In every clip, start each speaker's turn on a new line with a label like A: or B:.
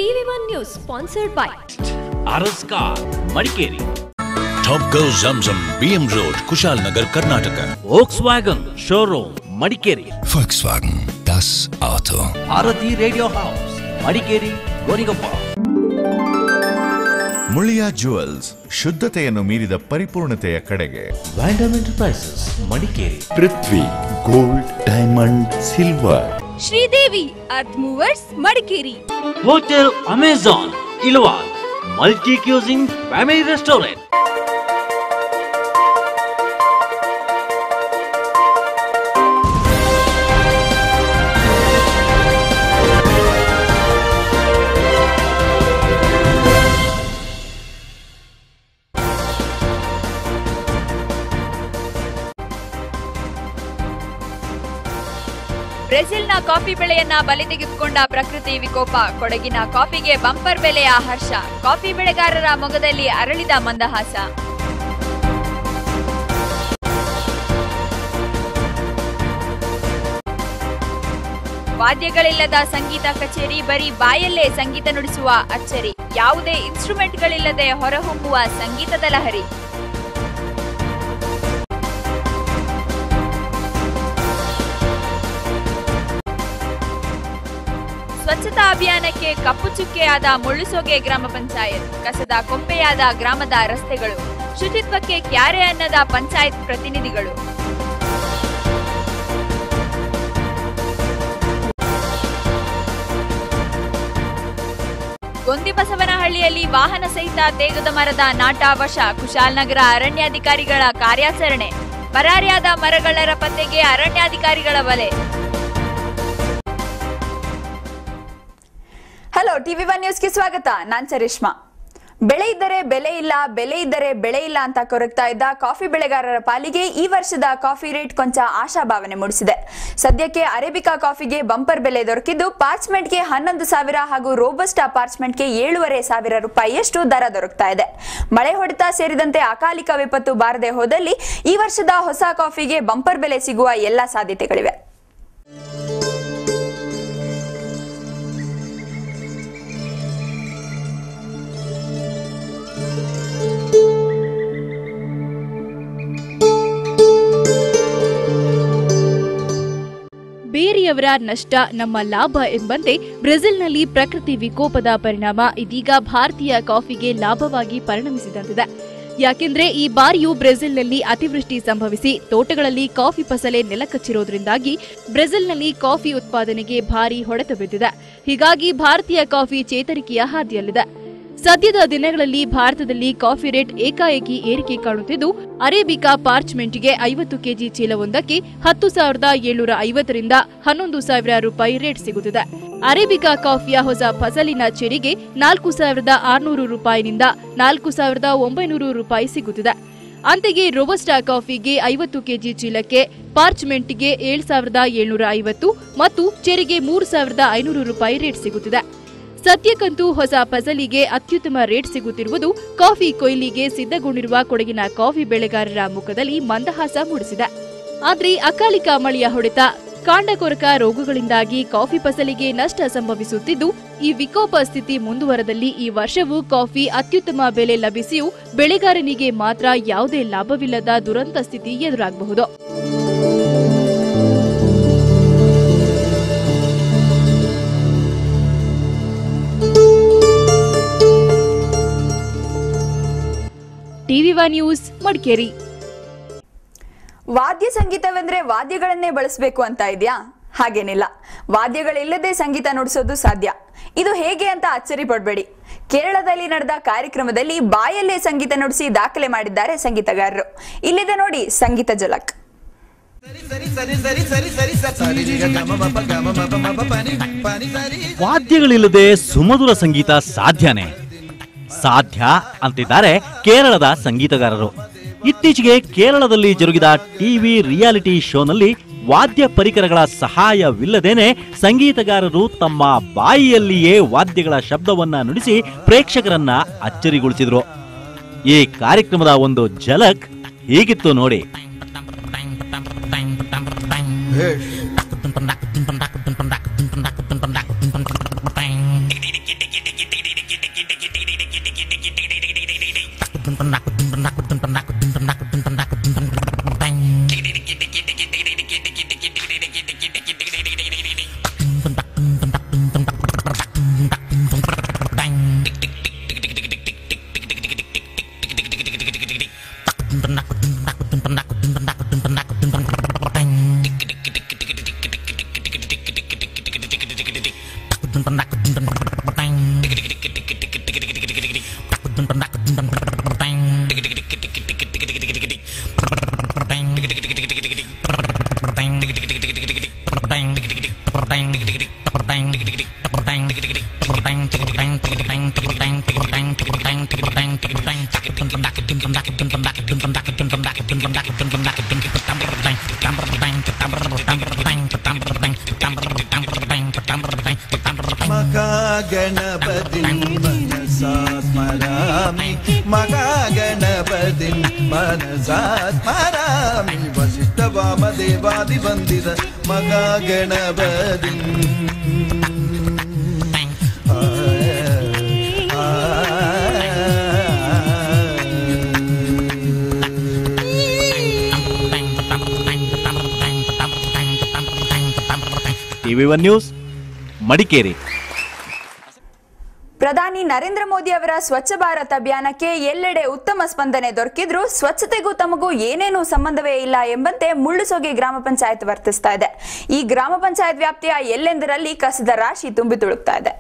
A: TV one news sponsored by
B: Aras car Madikeri
C: Top Go Zamzam BM Road, Kushal Nagar, Karnataka.
B: Volkswagen showroom Madikeri
C: Volkswagen, das Auto.
B: Bharathi radio house Madikeri ಗೋರಿಗೊಪ್ಪ
D: Muliya jewels ಶುದ್ಧತೆಯನ್ನು ಮೀರಿದ ಪರಿಪೂರ್ಣತೆಯ ಕಡೆಗೆ
B: ವ್ಯಾಂಡಮ್ enterprises Madikeri
E: Prithvi gold diamond silver
A: Sridevi earth movers Madikeri
B: hotel Amazon ಇಲ್ವಾಲ್ multi cuisine family restaurant
F: ಬ್ರೆಜಿಲ್ನ coffee ಬೆಳೆಯನ್ನ ಬಲಿ ತೆಗೆದುಕೊಂಡ ಪ್ರಕೃತಿ ವಿಕೋಪ ಕೊಡಗಿನ ಕಾಫಿಗೆ ಬಂಪರ್ ಬೆಲೆಯ ಹರ್ಷ ಕಾಫಿ ಬೆಳೆಗಾರರ ಮೊಗದಲ್ಲಿ ಅರಳಿದ ಮಂದಹಾಸ ವಾದ್ಯಗಳಿಲ್ಲದ ಸಂಗೀತ ಕಚೇರಿ ಬರೀ ಬಾಯಲ್ಲೇ ಸಂಗೀತ ನುಡಿಸುವ ಅಚ್ಚರಿ ಯಾವುದೇ ಇನ್ಸ್ಟ್ರೂಮೆಂಟ್ಗಳಿಲ್ಲದೆ ಹೊರಹೊಮ್ಮುವ ಸಂಗೀತದ ಲಹರಿ ಸ್ವಚ್ಛತಾ ಅಭಿಯಾನಕ್ಕೆ ಕಪ್ಪು ಚುಕ್ಕೆಯಾದ ಮುಳ್ಳುಸೋಗೆ ಗ್ರಾಮ ಪಂಚಾಯತ್ ಕಸದ ಕೊಂಪೆಯಾದ ಗ್ರಾಮದ ರಸ್ತೆಗಳು ಶುಚಿತ್ವಕ್ಕೆ ಕ್ಯಾರೆ ಅನ್ನದ ಪಂಚಾಯತ್ ಪ್ರತಿನಿಧಿಗಳು ಗೊಂದಿಬಸವನಹಳ್ಳಿಯಲ್ಲಿ ವಾಹನ ಸಹಿತ ತೇಗದ ಮರದ ನಾಟ ವಶ ಕುಶಾಲನಗರ ಅರಣ್ಯಾಧಿಕಾರಿಗಳ ಕಾರ್ಯಾಚರಣೆ ಪರಾರಿಯಾದ ಮರಗಳರ ಪತ್ತೆಗೆ ಅರಣ್ಯಾಧಿಕಾರಿಗಳ ಬಲೆ
G: ಹಲೋ ಟಿವಿ ಒನ್ ನ್ಯೂಸ್ಗೆ ಸ್ವಾಗತ ನಾನ್ ಚರಿಷ್ಮಾ ಬೆಳೆ ಇದ್ದರೆ ಬೆಲೆ ಇಲ್ಲ ಬೆಲೆ ಇದ್ದರೆ ಬೆಳೆ ಇಲ್ಲ ಅಂತ ಕೊರಗ್ತಾ ಇದ್ದ ಕಾಫಿ ಬೆಳೆಗಾರರ ಪಾಲಿಗೆ ಈ ವರ್ಷದ ಕಾಫಿ ರೇಟ್ ಕೊಂಚ ಆಶಾಭಾವನೆ ಮೂಡಿಸಿದೆ ಸದ್ಯಕ್ಕೆ ಅರೇಬಿಕಾ ಕಾಫಿಗೆ ಬಂಪರ್ ಬೆಲೆ ದೊರಕಿದ್ದು ಪಾರ್ಚ್ಮೆಂಟ್ಗೆ ಹನ್ನೊಂದು ಸಾವಿರ ಹಾಗೂ ರೋಬಸ್ಟಾ ಪಾರ್ಚ್ಮೆಂಟ್ಗೆ ಏಳೂವರೆ ಸಾವಿರ ರೂಪಾಯಿಯಷ್ಟು ದರ ದೊರಕ್ತಾ ಇದೆ ಮಳೆ ಹೊಡೆತ ಸೇರಿದಂತೆ ಅಕಾಲಿಕ ವಿಪತ್ತು ಬಾರದೆ ಹೋದಲ್ಲಿ ಈ ವರ್ಷದ ಹೊಸ ಕಾಫಿಗೆ ಬಂಪರ್ ಬೆಲೆ ಸಿಗುವ ಎಲ್ಲಾ ಸಾಧ್ಯತೆಗಳಿವೆ
H: ಬೇರೆಯವರ ನಷ್ಟ ನಮ್ಮ ಲಾಭ ಎಂಬಂತೆ ಬ್ರೆಜಿಲ್ನಲ್ಲಿ ಪ್ರಕೃತಿ ವಿಕೋಪದ ಪರಿಣಾಮ ಇದೀಗ ಭಾರತೀಯ ಕಾಫಿಗೆ ಲಾಭವಾಗಿ ಪರಿಣಮಿಸಿದಂತಿದೆ ಯಾಕೆಂದ್ರೆ ಈ ಬಾರಿಯೂ ಬ್ರೆಜಿಲ್ನಲ್ಲಿ ಅತಿವೃಷ್ಟಿ ಸಂಭವಿಸಿ ತೋಟಗಳಲ್ಲಿ ಕಾಫಿ ಫಸಲೆ ನೆಲಕಚ್ಚಿರೋದ್ರಿಂದಾಗಿ ಬ್ರೆಜಿಲ್ನಲ್ಲಿ ಕಾಫಿ ಉತ್ಪಾದನೆಗೆ ಭಾರಿ ಹೊಡೆತ ಬಿದ್ದಿದೆ ಹೀಗಾಗಿ ಭಾರತೀಯ ಕಾಫಿ ಚೇತರಿಕೆಯ ಹಾದಿಯಲ್ಲಿದೆ ಸದ್ಯದ ದಿನಗಳಲ್ಲಿ ಭಾರತದಲ್ಲಿ ಕಾಫಿ ರೇಟ್ ಏಕಾಏಕಿ ಏರಿಕೆ ಕಾಣುತ್ತಿದ್ದು ಅರೇಬಿಕಾ ಪಾರ್ಚ್ಮೆಂಟ್ಗೆ ಐವತ್ತು ಕೆಜಿ ಚೀಲವೊಂದಕ್ಕೆ ಹತ್ತು ಸಾವಿರದ ಏಳ್ನೂರ ಐವತ್ತರಿಂದ ಹನ್ನೊಂದು ಸಾವಿರ ರೂಪಾಯಿ ರೇಟ್ ಸಿಗುತ್ತಿದೆ ಅರೇಬಿಕಾ ಕಾಫಿಯ ಹೊಸ ಫಸಲಿನ ಚೆರಿಗೆ ನಾಲ್ಕು ಸಾವಿರದ ಆರುನೂರು ರೂಪಾಯಿನಿಂದ ನಾಲ್ಕು ಸಾವಿರದ ಒಂಬೈನೂರು ರೂಪಾಯಿ ಸಿಗುತ್ತಿದೆ ಅಂತೆಯೇ ರೋಬಸ್ಟಾ ಕಾಫಿಗೆ ಐವತ್ತು ಕೆಜಿ ಚೀಲಕ್ಕೆ ಪಾರ್ಚ್ಮೆಂಟ್ಗೆ ಏಳು ಸಾವಿರದ ಏಳ್ನೂರ ಐವತ್ತು ಮತ್ತು ಚೆರಿಗೆ ಮೂರು ಸಾವಿರದ ಐನೂರು ರೂಪಾಯಿ ರೇಟ್ ಸಿಗುತ್ತಿದೆ ಸದ್ಯಕ್ಕಂತೂ ಹೊಸ ಫಸಲಿಗೆ ಅತ್ಯುತ್ತಮ ರೇಟ್ ಸಿಗುತ್ತಿರುವುದು ಕಾಫಿ ಕೊಯ್ಲಿಗೆ ಸಿದ್ಧಗೊಂಡಿರುವ ಕೊಡಗಿನ ಕಾಫಿ ಬೆಳೆಗಾರರ ಮುಖದಲ್ಲಿ ಮಂದಹಾಸ ಮೂಡಿಸಿದೆ ಆದ್ರೆ ಅಕಾಲಿಕ ಮಳೆಯ ಹೊಡೆತ ಕಾಂಡಕೊರಕ ರೋಗಗಳಿಂದಾಗಿ ಕಾಫಿ ಫಸಲಿಗೆ ನಷ್ಟ ಸಂಭವಿಸುತ್ತಿದ್ದು ಈ ವಿಕೋಪ ಸ್ಥಿತಿ ಮುಂದುವರೆದಲ್ಲಿ ಈ ವರ್ಷವೂ ಕಾಫಿ ಅತ್ಯುತ್ತಮ ಬೆಲೆ ಲಭಿಸಿಯೂ ಬೆಳೆಗಾರನಿಗೆ ಮಾತ್ರ ಯಾವುದೇ ಲಾಭವಿಲ್ಲದ ದುರಂತ ಸ್ಥಿತಿ ಎದುರಾಗಬಹುದು ಟಿವಿ ಒನ್ ನ್ಯೂಸ್ ಮಡಿಕೇರಿ
G: ವಾದ್ಯ ಸಂಗೀತವೆಂದ್ರೆ ವಾದ್ಯಗಳನ್ನೇ ಬಳಸಬೇಕು ಅಂತ ಇದೆಯಾ ಹಾಗೇನಿಲ್ಲ ವಾದ್ಯಗಳಿಲ್ಲದೆ ಸಂಗೀತ ನುಡಿಸೋದು ಸಾಧ್ಯ ಇದು ಹೇಗೆ ಅಂತ ಅಚ್ಚರಿ ಪಡಬೇಡಿ ಕೇರಳದಲ್ಲಿ ನಡೆದ ಕಾರ್ಯಕ್ರಮದಲ್ಲಿ ಬಾಯಲ್ಲೇ ಸಂಗೀತ ನುಡಿಸಿ ದಾಖಲೆ ಮಾಡಿದ್ದಾರೆ ಸಂಗೀತಗಾರರು ಇಲ್ಲಿದೆ ನೋಡಿ ಸಂಗೀತ ಜಲಕ್
B: ವಾದ್ಯಗಳಿಲ್ಲದೆ ಸುಮಧುರ ಸಂಗೀತ ಸಾಧ್ಯನೇ ಸಾಧ್ಯ ಅಂತಿದ್ದಾರೆ ಕೇರಳದ ಸಂಗೀತಗಾರರು ಇತ್ತೀಚೆಗೆ ಕೇರಳದಲ್ಲಿ ಜರುಗಿದ ಟಿವಿ ರಿಯಾಲಿಟಿ ಶೋನಲ್ಲಿ ವಾದ್ಯ ಪರಿಕರಗಳ ಸಹಾಯವಿಲ್ಲದೇನೆ ಸಂಗೀತಗಾರರು ತಮ್ಮ ಬಾಯಿಯಲ್ಲಿಯೇ ವಾದ್ಯಗಳ ಶಬ್ದವನ್ನ ನುಡಿಸಿ ಪ್ರೇಕ್ಷಕರನ್ನ ಅಚ್ಚರಿಗೊಳಿಸಿದ್ರು ಈ ಕಾರ್ಯಕ್ರಮದ ಒಂದು ಝಲಕ್ ಹೀಗಿತ್ತು ನೋಡಿ
I: महागणपतिं मनसा स्मरामि महागणपतिं मनसा स्मरामि वसिष्ठवामदेवादिवन्दित महागणपतिम् आ, आ,
B: ಟಿವಿ ಒನ್ ನ್ಯೂಸ್ ಮಡಿಕೇರಿ
G: ಪ್ರಧಾನಿ ನರೇಂದ್ರ ಮೋದಿ ಅವರ ಸ್ವಚ್ಛ ಭಾರತ್ ಅಭಿಯಾನಕ್ಕೆ ಎಲ್ಲೆಡೆ ಉತ್ತಮ ಸ್ಪಂದನೆ ದೊರಕಿದ್ರೂ ಸ್ವಚ್ಛತೆಗೂ ತಮಗೂ ಏನೇನೂ ಸಂಬಂಧವೇ ಇಲ್ಲ ಎಂಬಂತೆ ಮುಳ್ಳುಸೋಗೆ ಗ್ರಾಮ ಪಂಚಾಯತ್ ವರ್ತಿಸ್ತಾ ಇದೆ ಈ ಗ್ರಾಮ ಪಂಚಾಯತ್ ವ್ಯಾಪ್ತಿಯ ಎಲ್ಲೆಂದರಲ್ಲಿ ಕಸದ ರಾಶಿ ತುಂಬಿ ತುಳುಕ್ತಾ ಇದೆ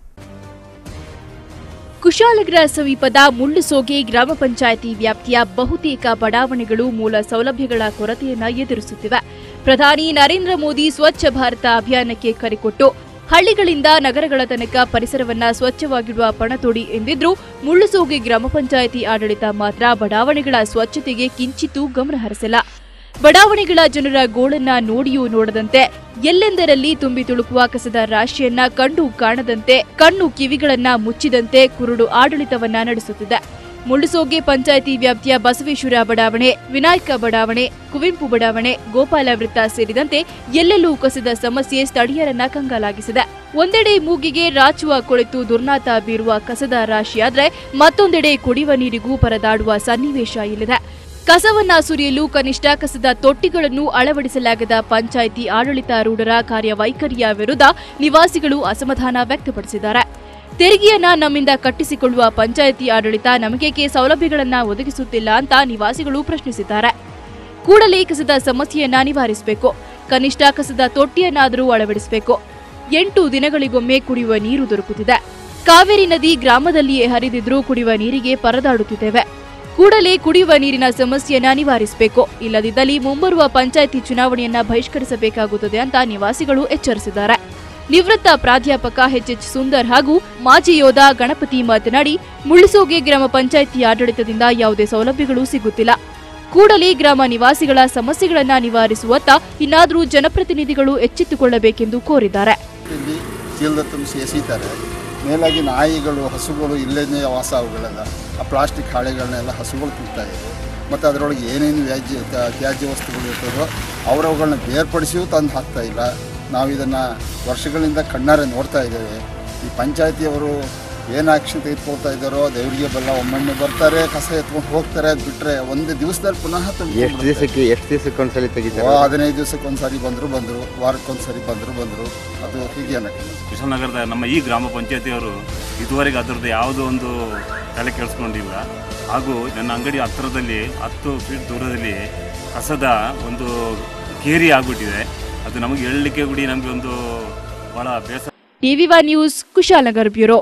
H: ಕುಶಾಲನಗರ ಸಮೀಪದ ಮುಳ್ಳುಸೋಗೆ ಗ್ರಾಮ ಪಂಚಾಯಿತಿ ವ್ಯಾಪ್ತಿಯ ಬಹುತೇಕ ಬಡಾವಣೆಗಳು ಮೂಲ ಸೌಲಭ್ಯಗಳ ಕೊರತೆಯನ್ನ ಎದುರಿಸುತ್ತಿವೆ ಪ್ರಧಾನಿ ನರೇಂದ್ರ ಮೋದಿ ಸ್ವಚ್ಛ ಭಾರತ ಅಭಿಯಾನಕ್ಕೆ ಕರೆಕೊಟ್ಟು ಹಳ್ಳಿಗಳಿಂದ ನಗರಗಳ ತನಕ ಪರಿಸರವನ್ನ ಸ್ವಚ್ಛವಾಗಿಡುವ ಪಣತೊಡಿ ಎಂದಿದ್ರೂ ಮುಳ್ಳುಸೋಗೆ ಗ್ರಾಮ ಪಂಚಾಯಿತಿ ಆಡಳಿತ ಮಾತ್ರ ಬಡಾವಣೆಗಳ ಸ್ವಚ್ಛತೆಗೆ ಕಿಂಚಿತ್ತೂ ಗಮನ ಹರಿಸಿಲ್ಲ ಬಡಾವಣೆಗಳ ಜನರ ಗೋಳನ್ನ ನೋಡಿಯೂ ನೋಡದಂತೆ ಎಲ್ಲೆಂದರಲ್ಲಿ ತುಂಬಿ ತುಳುಕುವ ಕಸದ ರಾಶಿಯನ್ನ ಕಂಡು ಕಾಣದಂತೆ ಕಣ್ಣು ಕಿವಿಗಳನ್ನ ಮುಚ್ಚಿದಂತೆ ಕುರುಡು ಆಡಳಿತವನ್ನ ನಡೆಸುತ್ತಿದೆ ಮುಳ್ಳುಸೋಗೆ ಪಂಚಾಯಿತಿ ವ್ಯಾಪ್ತಿಯ ಬಸವೇಶ್ವರ ಬಡಾವಣೆ ವಿನಾಯಕ ಬಡಾವಣೆ ಕುವೆಂಪು ಬಡಾವಣೆ ಗೋಪಾಲ ವೃತ್ತ ಸೇರಿದಂತೆ ಎಲ್ಲೆಲ್ಲೂ ಕಸದ ಸಮಸ್ಯೆ ಸ್ಥಳೀಯರನ್ನ ಕಂಗಾಲಾಗಿಸಿದೆ ಒಂದೆಡೆ ಮೂಗಿಗೆ ರಾಚುವ ಕೊಳೆತು ದುರ್ನಾತ ಬೀರುವ ಕಸದ ರಾಶಿಯಾದ್ರೆ ಮತ್ತೊಂದೆಡೆ ಕುಡಿಯುವ ನೀರಿಗೂ ಪರದಾಡುವ ಸನ್ನಿವೇಶ ಇಲ್ಲಿದೆ ಕಸವನ್ನ ಸುರಿಯಲು ಕನಿಷ್ಠ ಕಸದ ತೊಟ್ಟಿಗಳನ್ನು ಅಳವಡಿಸಲಾಗದ ಪಂಚಾಯಿತಿ ಆಡಳಿತಾರೂಢರ ಕಾರ್ಯವೈಖರಿಯ ವಿರುದ್ಧ ನಿವಾಸಿಗಳು ಅಸಮಾಧಾನ ವ್ಯಕ್ತಪಡಿಸಿದ್ದಾರೆ ತೆರಿಗೆಯನ್ನ ನಮ್ಮಿಂದ ಕಟ್ಟಿಸಿಕೊಳ್ಳುವ ಪಂಚಾಯಿತಿ ಆಡಳಿತ ನಮಗೇಕೆ ಸೌಲಭ್ಯಗಳನ್ನ ಒದಗಿಸುತ್ತಿಲ್ಲ ಅಂತ ನಿವಾಸಿಗಳು ಪ್ರಶ್ನಿಸಿದ್ದಾರೆ ಕೂಡಲೇ ಕಸದ ಸಮಸ್ಯೆಯನ್ನ ನಿವಾರಿಸಬೇಕು ಕನಿಷ್ಠ ಕಸದ ತೊಟ್ಟಿಯನ್ನಾದರೂ ಅಳವಡಿಸಬೇಕು ಎಂಟು ದಿನಗಳಿಗೊಮ್ಮೆ ಕುಡಿಯುವ ನೀರು ದೊರಕುತ್ತಿದೆ ಕಾವೇರಿ ನದಿ ಗ್ರಾಮದಲ್ಲಿಯೇ ಹರಿದಿದ್ರೂ ಕುಡಿಯುವ ನೀರಿಗೆ ಪರದಾಡುತ್ತಿದ್ದೇವೆ ಕೂಡಲೇ ಕುಡಿಯುವ ನೀರಿನ ಸಮಸ್ಯೆಯನ್ನ ನಿವಾರಿಸಬೇಕು ಇಲ್ಲದಿದ್ದಲ್ಲಿ ಮುಂಬರುವ ಪಂಚಾಯಿತಿ ಚುನಾವಣೆಯನ್ನ ಬಹಿಷ್ಕರಿಸಬೇಕಾಗುತ್ತದೆ ಅಂತ ನಿವಾಸಿಗಳು ಎಚ್ಚರಿಸಿದ್ದಾರೆ ನಿವೃತ್ತ ಪ್ರಾಧ್ಯಾಪಕ ಎಚ್ಎಚ್ ಸುಂದರ್ ಹಾಗೂ ಮಾಜಿ ಯೋಧ ಗಣಪತಿ ಮಾತನಾಡಿ ಮುಳ್ಳುಸೋಗೆ ಗ್ರಾಮ ಪಂಚಾಯಿತಿ ಆಡಳಿತದಿಂದ ಯಾವುದೇ ಸೌಲಭ್ಯಗಳು ಸಿಗುತ್ತಿಲ್ಲ ಕೂಡಲೇ ಗ್ರಾಮ ನಿವಾಸಿಗಳ ಸಮಸ್ಯೆಗಳನ್ನ ನಿವಾರಿಸುವತ್ತ ಇನ್ನಾದರೂ ಜನಪ್ರತಿನಿಧಿಗಳು ಎಚ್ಚೆತ್ತುಕೊಳ್ಳಬೇಕೆಂದು ಕೋರಿದ್ದಾರೆ
J: ಇಲ್ಲಿ ಚೀಲದ ತುಂಬಿಸಿ ಎಸೀತಾರೆ ಮೇಲಾಗಿ ನಾಯಿಗಳು ಹಸುಗಳು ಇಲ್ಲೇನೇ ವಾಸ ಅವುಗಳೆಲ್ಲ ಆ ಪ್ಲಾಸ್ಟಿಕ್ ಹಾಳೆಗಳನ್ನೆಲ್ಲ ಹಸುಗಳು ತಿಂತಾ ಇದೆ ಮತ್ತು ಅದರೊಳಗೆ ಏನೇನು ವ್ಯಾಜ್ಯ ತ್ಯಾ- ತ್ಯಾಜ್ಯ ವಸ್ತುಗಳು ಇರ್ತದೋ ಅವರವುಗಳನ್ನ ಬೇರ್ಪಡಿಸಿಯೂ ತಂದು ಹಾಕ್ತಾ ಇಲ್ಲ ನಾವು ಇದನ್ನು ವರ್ಷಗಳಿಂದ ಕಣ್ಣಾರೆ ನೋಡ್ತಾ ಇದ್ದೇವೆ ಈ ಪಂಚಾಯತಿಯವರು ಏನು ಆಕ್ಷನ್ ತೆಗೆದುಕೊಳ್ತಾ ಇದ್ದಾರೋ ದೇವರಿಗೆ ಬೆಲ್ಲ ಒಮ್ಮೊಮ್ಮೆ ಬರ್ತಾರೆ ಕಸ ಎತ್ಕೊಂಡು ಹೋಗ್ತಾರೆ ಅದು ಬಿಟ್ಟರೆ ಒಂದು ದಿವಸದಲ್ಲಿ ಪುನಃ
K: ಎಷ್ಟು ದಿವಸಕ್ಕೆ ಎಷ್ಟು ದಿವಸಕ್ಕೆ ಒಂದ್ಸಲಿ ತೆಗಿತಾರೆ
J: ಹದಿನೈದು ದಿವಸಕ್ಕೆ ಒಂದ್ಸರಿ ಬಂದರು ಬಂದರು ವಾರಕ್ಕೊಂದ್ಸರಿ ಬಂದರು ಬಂದರು ಅದು ಹೀಗೆ ಅನ್ನಕ್ಕೆ
L: ಕುಶಲನಗರದ ನಮ್ಮ ಈ ಗ್ರಾಮ ಪಂಚಾಯತಿಯವರು ಇದುವರೆಗೆ ಅದರದ್ದು ಯಾವುದೋ ಒಂದು ತಲೆ ಕೆಡಿಸ್ಕೊಂಡಿಲ್ಲ ಹಾಗೂ ನನ್ನ ಅಂಗಡಿ ಹತ್ತಿರದಲ್ಲಿ ಹತ್ತು ಫೀಟ್ ದೂರದಲ್ಲಿ ಕಸದ ಒಂದು ಕೇರಿ ಆಗ್ಬಿಟ್ಟಿದೆ ಅದು ನಮಗೆ ಹೇಳಲಿಕ್ಕೆ ಕೂಡ ನಮಗೆ ಒಂದು ಭಾಳ ಬೇಸರ
H: TV news Kushalnagar bureau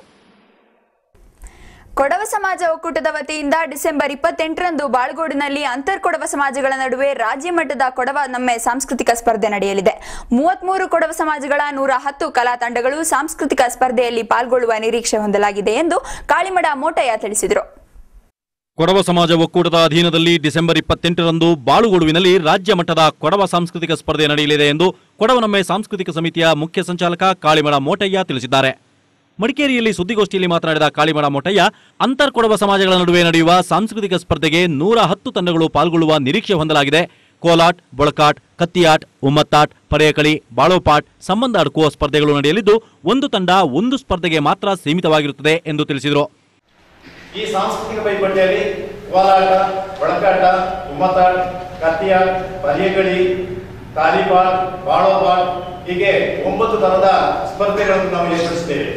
G: Kodava ಸಮಾಜ ಒಕ್ಕೂಟದ ವತಿಯಿಂದ ಡಿಸೆಂಬರ್ ಇಪ್ಪತ್ತೆಂಟರಂದು ಬಾಳ್ಗೋಡಿನಲ್ಲಿ ಅಂತರ್ ಕೊಡವ ಸಮಾಜಗಳ ನಡುವೆ ರಾಜ್ಯ ಮಟ್ಟದ ಕೊಡವ ನಮ್ಮೆ ಸಾಂಸ್ಕೃತಿಕ ಸ್ಪರ್ಧೆ ನಡೆಯಲಿದೆ ಮೂವತ್ಮೂರು ಕೊಡವ ಸಮಾಜಗಳ ನೂರ ಹತ್ತು ಕಲಾ ತಂಡಗಳು ಸಾಂಸ್ಕೃತಿಕ ಸ್ಪರ್ಧೆಯಲ್ಲಿ ಪಾಲ್ಗೊಳ್ಳುವ ನಿರೀಕ್ಷೆ ಹೊಂದಲಾಗಿದೆ ಎಂದು ಕಾಳಿಮಡ ಮೋಟಯ್ಯ ತಿಳಿಸಿದರು
M: ಕೊಡವ ಸಮಾಜ ಒಕ್ಕೂಟದ ಅಧೀನದಲ್ಲಿ ಡಿಸೆಂಬರ್ ಇಪ್ಪತ್ತೆಂಟರಂದು ಬಾಳುಗೋಡುವಿನಲ್ಲಿ ರಾಜ್ಯ ಮಟ್ಟದ ಕೊಡವ ಸಾಂಸ್ಕೃತಿಕ ಸ್ಪರ್ಧೆ ನಡೆಯಲಿದೆ ಎಂದು ಕೊಡವನೊಮ್ಮೆ ಸಾಂಸ್ಕೃತಿಕ ಸಮಿತಿಯ ಮುಖ್ಯ ಸಂಚಾಲಕ ಕಾಳಿಮಡ ಮೋಟಯ್ಯ ತಿಳಿಸಿದ್ದಾರೆ ಮಡಿಕೇರಿಯಲ್ಲಿ ಸುದ್ದಿಗೋಷ್ಠಿಯಲ್ಲಿ ಮಾತನಾಡಿದ ಕಾಳಿಮಡ ಮೋಟಯ್ಯ ಅಂತರ್ ಕೊಡವ ಸಮಾಜಗಳ ನಡುವೆ ನಡೆಯುವ ಸಾಂಸ್ಕೃತಿಕ ಸ್ಪರ್ಧೆಗೆ ನೂರ ಹತ್ತು ತಂಡಗಳು ಪಾಲ್ಗೊಳ್ಳುವ ನಿರೀಕ್ಷೆ ಹೊಂದಲಾಗಿದೆ ಕೋಲಾಟ್ ಬೊಳಕಾಟ್ ಕತ್ತಿಯಾಟ್ ಉಮ್ಮತ್ತಾಟ್ ಪಡೆಯಕಳಿ ಬಾಳೋಪಾಟ್ ಸಂಬಂಧ ಅಡಕುವ ಸ್ಪರ್ಧೆಗಳು ನಡೆಯಲಿದ್ದು ಒಂದು ತಂಡ ಒಂದು ಸ್ಪರ್ಧೆಗೆ ಮಾತ್ರ ಸೀಮಿತವಾಗಿರುತ್ತದೆ ಎಂದು ತಿಳಿಸಿದರು
N: ಈ ಸಾಂಸ್ಕೃತಿಕ ಪೈಪೋಟಿಯಲ್ಲಿ ಕೋಲಾಟ ಬಡಕಾಟ ಉಮ್ಮತ್ತಾಟ್ ಕತ್ತಿಯಾಟ್ ಪರ್ಯಗಳಿ ತಾಲಿಬಾಟ್ ಬಾಳೋಬಾಟ್ ಹೀಗೆ ಒಂಬತ್ತು ತರದ ಸ್ಪರ್ಧೆಗಳನ್ನು ನಾವು ಏರ್ಪಡಿಸಿದ್ದೇವೆ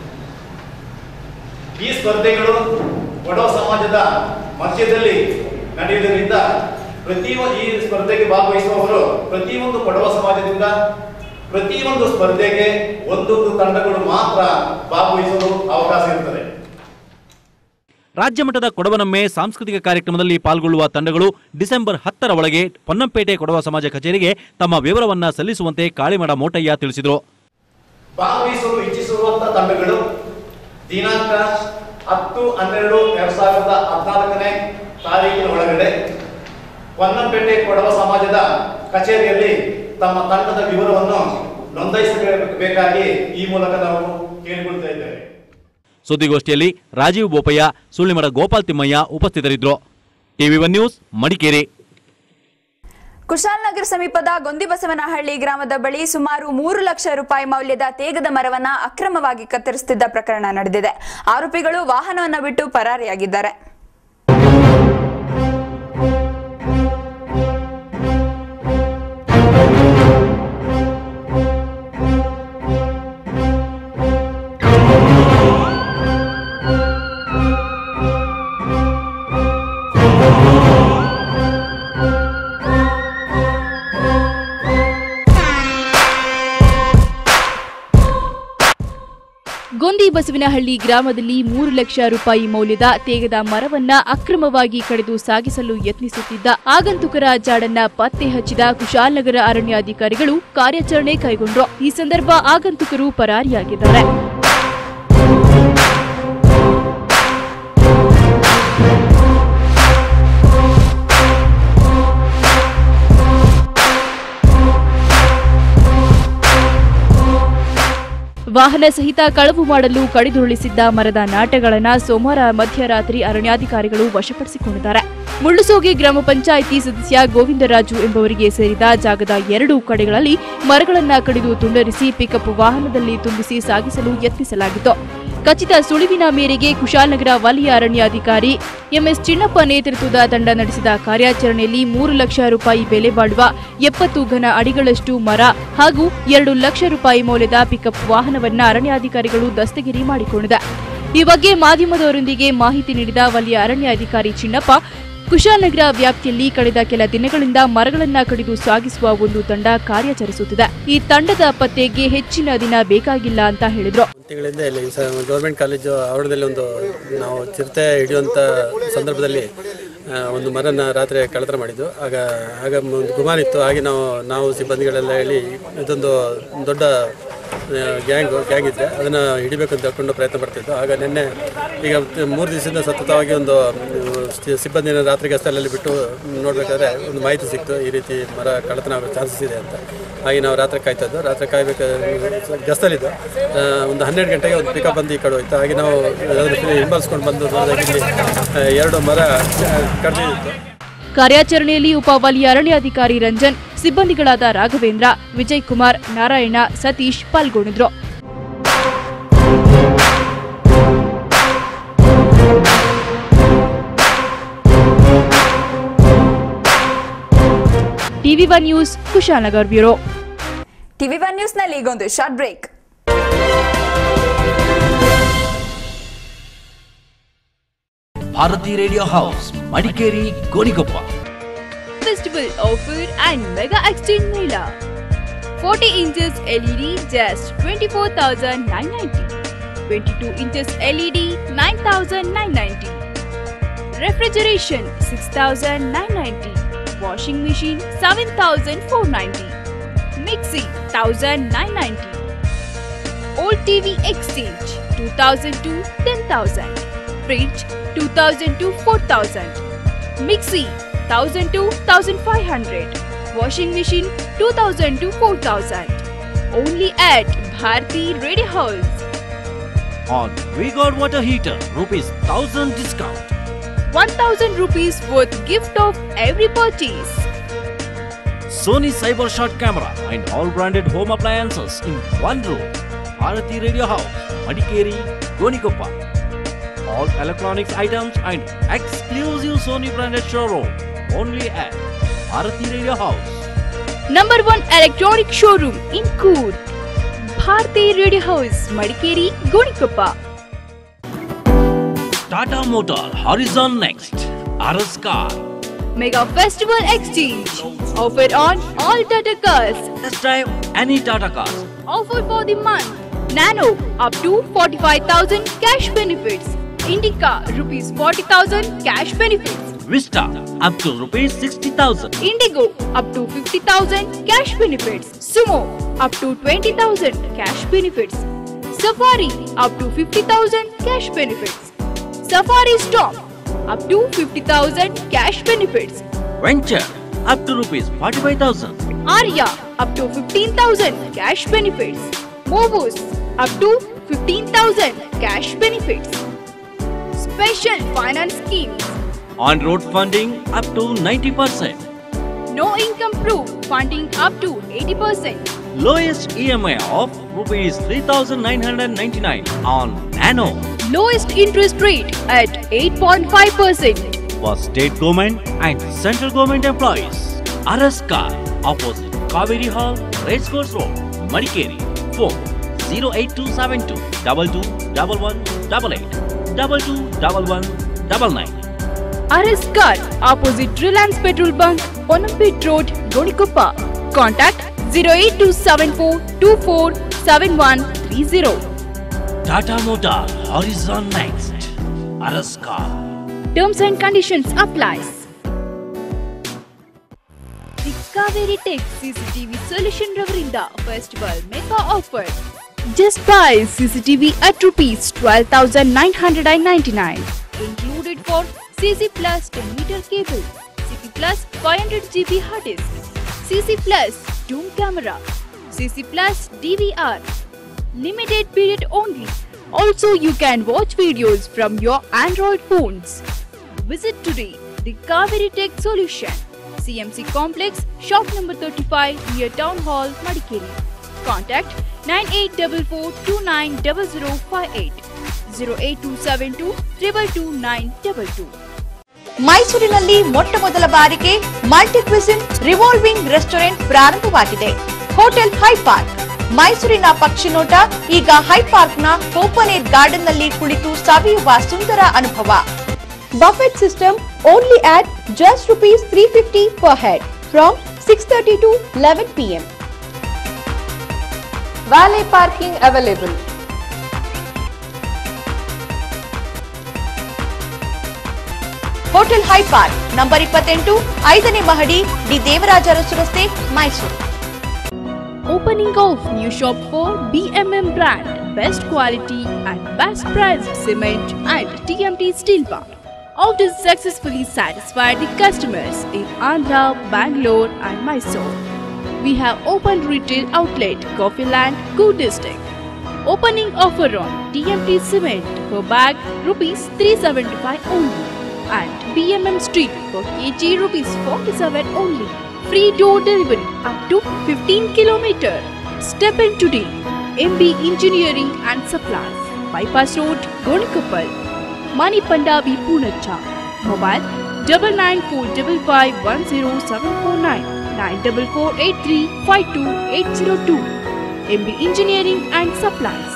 N: ಈ ಸ್ಪರ್ಧೆಗಳು ಕೊಡವ ಸಮಾಜದ ಮಧ್ಯದಲ್ಲಿ ನಡೆಯುವುದರಿಂದ ಪ್ರತಿ ಈ ಸ್ಪರ್ಧೆಗೆ ಭಾಗವಹಿಸುವವರು ಪ್ರತಿಯೊಂದು ಕೊಡವ ಸಮಾಜದಿಂದ ಪ್ರತಿಯೊಂದು ಸ್ಪರ್ಧೆಗೆ ಒಂದೊಂದು ತಂಡಗಳು ಮಾತ್ರ ಭಾಗವಹಿಸಲು ಅವಕಾಶ ಇರುತ್ತದೆ
M: ರಾಜ್ಯ ಮಟ್ಟದ ಕೊಡವನಮ್ಮೆ ಸಾಂಸ್ಕೃತಿಕ ಕಾರ್ಯಕ್ರಮದಲ್ಲಿ ಪಾಲ್ಗೊಳ್ಳುವ ತಂಡಗಳು ಡಿಸೆಂಬರ್ ಹತ್ತರ ಒಳಗೆ ಪೊನ್ನಂಪೇಟೆ ಕೊಡವ ಸಮಾಜ ಕಚೇರಿಗೆ ತಮ್ಮ ವಿವರವನ್ನ ಸಲ್ಲಿಸುವಂತೆ ಕಾಳಿಮಡ ಮೋಟಯ್ಯ ತಿಳಿಸಿದರು
N: ಭಾಗವಹಿಸಲು ಇಚ್ಛಿಸುವಂತ ತಂಡಗಳು ದಿನಾಂಕ ಹತ್ತು ಹನ್ನೆರಡು ಎರಡ್ ಸಾವಿರದ ಹದಿನಾಲ್ಕನೇ ತಾರೀಕಿನ ಒಳಗಡೆ ಪೊನ್ನಂಪೇಟೆ ಕೊಡವ ಸಮಾಜದ ಕಚೇರಿಯಲ್ಲಿ ತಮ್ಮ ತಂಡದ ವಿವರವನ್ನು ನೋಂದಾಯಿಸಬೇಕಾಗಿ ಈ ಮೂಲಕ ನಾವು ಕೇಳಿಕೊಳ್ತಾ ಇದ್ದೇವೆ
M: ಸುದ್ದಿಗೋಷ್ಠಿಯಲ್ಲಿ ರಾಜೀವ್ ಬೋಪಯ್ಯ ಸುಳ್ಳಿಮಡ ಗೋಪಾಲ್ ತಿಮ್ಮಯ್ಯ ಉಪಸ್ಥಿತರಿದ್ದರು TV one news Madikeri
G: Kushalnagar ಸಮೀಪದ ಗೊಂದಿಬಸವನಹಳ್ಳಿ ಗ್ರಾಮದ ಬಳಿ ಸುಮಾರು ಮೂರು ಲಕ್ಷ ರೂಪಾಯಿ ಮೌಲ್ಯದ ತೇಗದ ಮರವನ್ನ ಅಕ್ರಮವಾಗಿ ಕತ್ತರಿಸುತ್ತಿದ್ದ ಪ್ರಕರಣ ನಡೆದಿದೆ ಆರೋಪಿಗಳು ವಾಹನವನ್ನ ಬಿಟ್ಟು ಪರಾರಿಯಾಗಿದ್ದಾರೆ
H: ಗೊಂದಿ ಬಸವನಹಳ್ಳಿ ಗ್ರಾಮದಲ್ಲಿ ಮೂರು ಲಕ್ಷ ರೂಪಾಯಿ ಮೌಲ್ಯದ ತೇಗದ ಮರವನ್ನ ಅಕ್ರಮವಾಗಿ ಕಡಿದು ಸಾಗಿಸಲು ಯತ್ನಿಸುತ್ತಿದ್ದ ಆಗಂತುಕರ ಜಾಡನ್ನ ಪತ್ತೆ ಹಚ್ಚಿದ ಕುಶಾಲನಗರ ಅರಣ್ಯಾಧಿಕಾರಿಗಳು ಕಾರ್ಯಾಚರಣೆ ಕೈಗೊಂಡ್ರು ಈ ಸಂದರ್ಭ ಆಗಂತುಕರು ಪರಾರಿಯಾಗಿದ್ದಾರೆ ವಾಹನ ಸಹಿತ ಕಳವು ಮಾಡಲು ಕಡಿದುರುಳಿಸಿದ್ದ ಮರದ ನಾಟಗಳನ್ನ ಸೋಮವಾರ ಮಧ್ಯರಾತ್ರಿ ಅರಣ್ಯಾಧಿಕಾರಿಗಳು ವಶಪಡಿಸಿಕೊಂಡಿದ್ದಾರೆ ಮುಳ್ಳುಸೋಗೆ ಗ್ರಾಮ ಪಂಚಾಯಿತಿ ಸದಸ್ಯ ಗೋವಿಂದರಾಜು ಎಂಬುವರಿಗೆ ಸೇರಿದ ಜಾಗದ ಎರಡು ಕಡೆಗಳಲ್ಲಿ ಮರಗಳನ್ನ ಕಡಿದು ತುಂಡರಿಸಿ ಪಿಕಪ್ ವಾಹನದಲ್ಲಿ ತುಂಬಿಸಿ ಸಾಗಿಸಲು ಯತ್ನಿಸಲಾಗಿತ್ತು ಖಚಿತ ಸುಳಿವಿನ ಮೇರೆಗೆ ಕುಶಾಲನಗರ ವಲಯ ಅರಣ್ಯಾಧಿಕಾರಿ ಎಂಎಸ್ ಚಿನ್ನಪ್ಪ ನೇತೃತ್ವದ ತಂಡ ನಡೆಸಿದ ಕಾರ್ಯಾಚರಣೆಯಲ್ಲಿ ಮೂರು ಲಕ್ಷ ರೂಪಾಯಿ ಬೆಲೆ ಬಾಳುವ ಎಪ್ಪತ್ತು ಘನ ಅಡಿಗಳಷ್ಟು ಮರ ಹಾಗೂ ಎರಡು ಲಕ್ಷ ರೂಪಾಯಿ ಮೌಲ್ಯದ ಪಿಕಪ್ ವಾಹನವನ್ನ ಅರಣ್ಯಾಧಿಕಾರಿಗಳು ದಸ್ತಗಿರಿ ಮಾಡಿಕೊಂಡಿದೆ ಈ ಬಗ್ಗೆ ಮಾಧ್ಯಮದವರೊಂದಿಗೆ ಮಾಹಿತಿ ನೀಡಿದ ವಲಯ ಅರಣ್ಯಾಧಿಕಾರಿ ಚಿನ್ನಪ್ಪ ಕುಶಾಲನಗರ ವ್ಯಾಪ್ತಿಯಲ್ಲಿ ಕಳೆದ ಕೆಲ ದಿನಗಳಿಂದ ಮರಗಳನ್ನ ಕಡಿದು ಸಾಗಿಸುವ ಒಂದು ತಂಡ ಕಾರ್ಯಾಚರಿಸುತ್ತಿದೆ ಈ ತಂಡದ ಪತ್ತೆಗೆ ಹೆಚ್ಚಿನ ದಿನ ಬೇಕಾಗಿಲ್ಲ ಅಂತ ಹೇಳಿದ್ರು
O: ತಿಂಗಳಿಂದ ಇಲ್ಲಿ ಗೌರ್ಮೆಂಟ್ ಕಾಲೇಜು ಆವರಣದಲ್ಲಿ ಒಂದು ನಾವು ಚಿರತೆ ಹಿಡಿಯುವಂಥ ಸಂದರ್ಭದಲ್ಲಿ ಆ, ಒಂದು ಮರನ ರಾತ್ರಿ ಕಳ್ಳತನ ಮಾಡಿದ್ದು ಆಗ ಆಗ ಒಂದು ಗುಮಾನಿತ್ತು ಹಾಗೆ ನಾವು ನಾವು ಸಿಬ್ಬಂದಿಗಳೆಲ್ಲ ಹೇಳಿ ಇದೊಂದು ದೊಡ್ಡ ಗ್ಯಾಂಗ್ ಗ್ಯಾಂಗ್ ಇದ್ದೆ ಅದನ್ನು ಹಿಡಿಬೇಕು ಅಂತ ಹೇಳ್ಕೊಂಡು ಪ್ರಯತ್ನ ಪಡ್ತಿದ್ದು ಆಗ ನಿನ್ನೆ ಈಗ ಮೂರು ದಿವಸದಿಂದ ಸತತವಾಗಿ ಒಂದು ಮ್, ಸಿ- ಸಿಬ್ಬಂದಿನ ರಾತ್ರಿ ಗಸ್ತಲಲ್ಲಿ ಬಿಟ್ಟು ನೋಡಬೇಕಾದ್ರೆ ಒಂದು ಮಾಹಿತಿ ಸಿಕ್ತು ಈ ರೀತಿ ಮರ ಕಳ್ಳತನ ಆಗೋ ಚಾನ್ಸಸ್ ಇದೆ ಅಂತ ಹಾಗೆ ನಾವು ರಾತ್ರಿ ಕಾಯ್ತದ್ದು ರಾತ್ರಿ ಕಾಯ್ಬೇಕಾದ್ರೆ ಗಸ್ತಲಿದ್ದು ಆ, ಒಂದು ಹನ್ನೆರಡು ಗಂಟೆಗೆ ಒಂದು ಪಿಕಪ್ ಬಂದು ಈ ಕಡೆ ಹೋಯ್ತು ಹಾಗೆ ನಾವು ಅದನ್ನು ಹಿಂಬಾಲಿಸ್ಕೊಂಡು ಬಂದು ನೋಡಿದಾಗ ಇಲ್ಲಿ ಆ, ಎರಡು ಮರ ಕಡ್ದಿತ್ತು
H: ಕಾರ್ಯಾಚರಣೆಯಲ್ಲಿ ಉಪವಲಯ ಅರಣ್ಯಾಧಿಕಾರಿ ರಂಜನ್ ಸಿಬ್ಬಂದಿಗಳಾದ ರಾಘವೇಂದ್ರ ವಿಜಯ್ ಕುಮಾರ್ ನಾರಾಯಣ ಸತೀಶ್ ಪಾಲ್ಗೊಂಡಿದ್ರು TV one news Kushalnagar bureau
G: TV one ನ್ಯೂಸ್ನಲ್ಲಿ ಈಗೊಂದು short break
B: Bharathi radio house Madikeri Gonigoppa
A: Festival offer and mega exchange mela. 40 inches LED just 24,990. 22 inches LED 9,990. Refrigeration 6,990. Washing machine 7,490. Mixie 1,990. Old TV exchange 2,000 to 10,000. Fridge 2,000 to 4,000. Mixie 1000 to 1500. Washing machine 2000 to 4000. Only at Bharti Radio House.
B: On Vigor water heater, rupees 1000 discount.
A: 1000 rupees worth gift of every purchase.
M: Sony Cyber Shot camera and all branded home appliances in one room. Bharati Radio House, Madikeri, Gonikopa. All electronics items and exclusive Sony branded showroom only at Bharati Radio House.
A: Number one electronic showroom in Coorg. Bharti Radio House, Madikeri, Gonikoppa.
M: Tata Motor Horizon Next. RS Car.
A: Mega Festival Exchange. Offer on all Tata cars.
M: Test drive any Tata cars.
A: Offer for the month. Nano up to 45,000 cash benefits. Indica rupees 40,000 cash benefits.
M: Vista up to rupees 60,000.
A: Indigo up to 50,000 cash benefits. Sumo up to 20,000 cash benefits. Safari up to 50,000 cash benefits. Safari Stop up to 50,000 cash benefits.
M: Venture up to rupees 45,000.
A: Arya up to 15,000 cash benefits. Movos up to 15,000 cash benefits. Special finance schemes.
M: On road funding up to 90%.
A: No income proof funding up to 80%.
M: Lowest EMI of rupees 3,999 on Nano.
A: Lowest interest rate at 8.5%.
M: For state government and central government employees. RS Car opposite Kaveri Hall, Racecourse Road, Madikeri. Phone 08272 221188 221199.
A: RS Car opposite Reliance Petrol Bunk, Onampet Road, Gonikoppa. Contact 08274 247130.
M: Tata Motor Horizon Next. RS Car.
A: Terms and conditions applies. The Kaveri Tech CCTV Solution ರವರಿಂದ festival mega offer just buy CCTV at rupees 12,999 included for CC plus 10 meter cable, CC plus 500 GB hard disk, CC plus Doom camera, CC plus DVR. Limited period only. Also, you can watch videos from your Android phones. Visit today the Kaveri Tech Solution, CMC Complex, shop number 35 near Town Hall, Madikeri. Contact 9844290058 08272 222
P: ಮೈಸೂರಿನಲ್ಲಿ ಮೊಟ್ಟ ಮೊದಲ ಬಾರಿಗೆ multi cuisine revolving restaurant ಪ್ರಾರಂಭವಾಗಿದೆ hotel high park ಮೈಸೂರಿನ ಪಕ್ಷಿನೋಟ ಈಗ high ಪಾರ್ಕ್ನ open air garden ನಲ್ಲಿ ಕುಳಿತು ಸವಿಯುವ ಸುಂದರ ಅನುಭವ buffet system only at just rupees three fifty per head from six thirty to eleven PM valet parking available hotel high park number ಇಪ್ಪತ್ತೆಂಟು ಐದನೇ ಮಹಡಿ ಡಿ ದೇವರಾಜ ಅರಸು ರಸ್ತೆ Mysuru
A: Opening of new shop for BMM brand, best quality and best price cement and TMT steel bar. After successfully satisfied the customers in Andhra, Bangalore and Mysore. We have opened retail outlet Coffee Land, Good District. Opening offer on TMT cement per bag rupees 375 only and BMM street for kg rupees 47 only. Free door delivery up to 15 km. Step in today. MB Engineering and Supplies. Bypass Road, Gonikappal. Mani Pandavi Punacha. Mobile double nine four double five one zero seven four nine nine double four eight three five two eight zero two. MB Engineering and Supplies.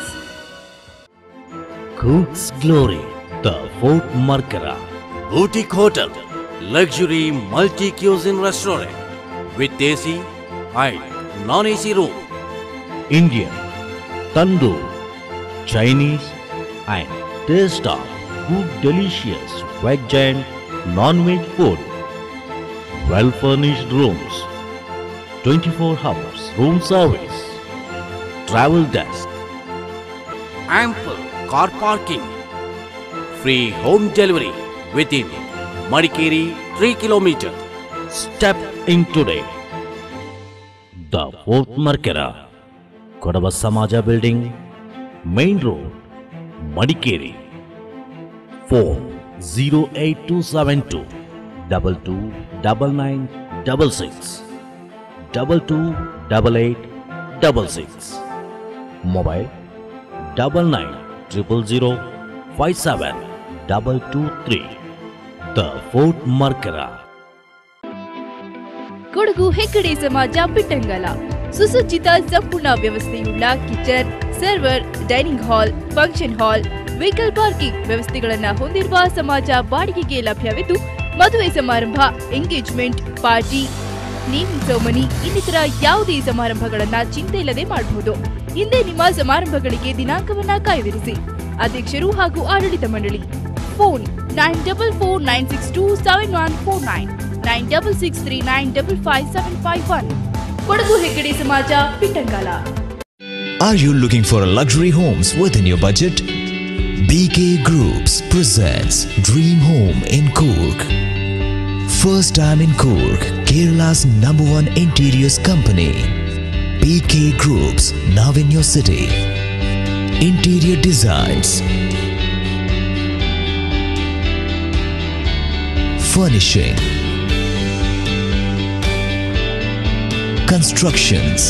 M: Cook's Glory, the Fort Markara. Boutique Hotel, luxury multi-cuisine restaurant with AC and non-AC room. Indian, Tandoor, Chinese and taste of good delicious veg and non-veg food. Well-furnished rooms, 24 hours room service, travel desk, ample car parking, free home delivery within Madikeri 3 km. Step in today. The Fourth Markera, Kodava Samaja Building, Main Road, Madikeri. Phone 08272 229966
C: double two double eight double six mobile double nine triple zero five seven double two three the fort Mercara
H: Kodagu Heggade ಸಮಾಜ ಬಿಟ್ಟಂಗಲ ಸುಸಜ್ಜಿತ ಸಂಪೂರ್ಣ ವ್ಯವಸ್ಥೆಯುಳ್ಳ kitchen server dining hall function hall vehicle parking ವ್ಯವಸ್ಥೆಗಳನ್ನ ಹೊಂದಿರುವ ಸಮಾಜ ಬಾಡಿಗೆಗೆ ಲಭ್ಯವಿದ್ದು ಮದುವೆ ಸಮಾರಂಭ ಎಂಗೇಜ್ಮೆಂಟ್ ಪಾರ್ಟಿ ನೇಮಿಂಗ್ ಸೆರೆಮನಿ ಇನ್ನಿತರ ಯಾವುದೇ ಸಮಾರಂಭಗಳನ್ನ ಚಿಂತೆ ಇಲ್ಲದೆ ಮಾಡಬಹುದು ಹಿಂದೆ ನಿಮ್ಮ ಸಮಾರಂಭಗಳಿಗೆ ದಿನಾಂಕವನ್ನ ಕಾಯ್ದಿರಿಸಿ ಅಧ್ಯಕ್ಷರು ಹಾಗೂ ಆಡಳಿತ ಮಂಡಳಿ phone nine double four nine six two seven one four nine nine double six three nine double five seven five one Kodagu Heggade ಸಮಾಜ Pittangala
Q: Are you looking for a luxury homes within your budget? BK Groups presents Dream Home in Cork. First time in Cork, Kerala's number one interiors company. BK Groups now in your city. Interior designs, furnishing, constructions.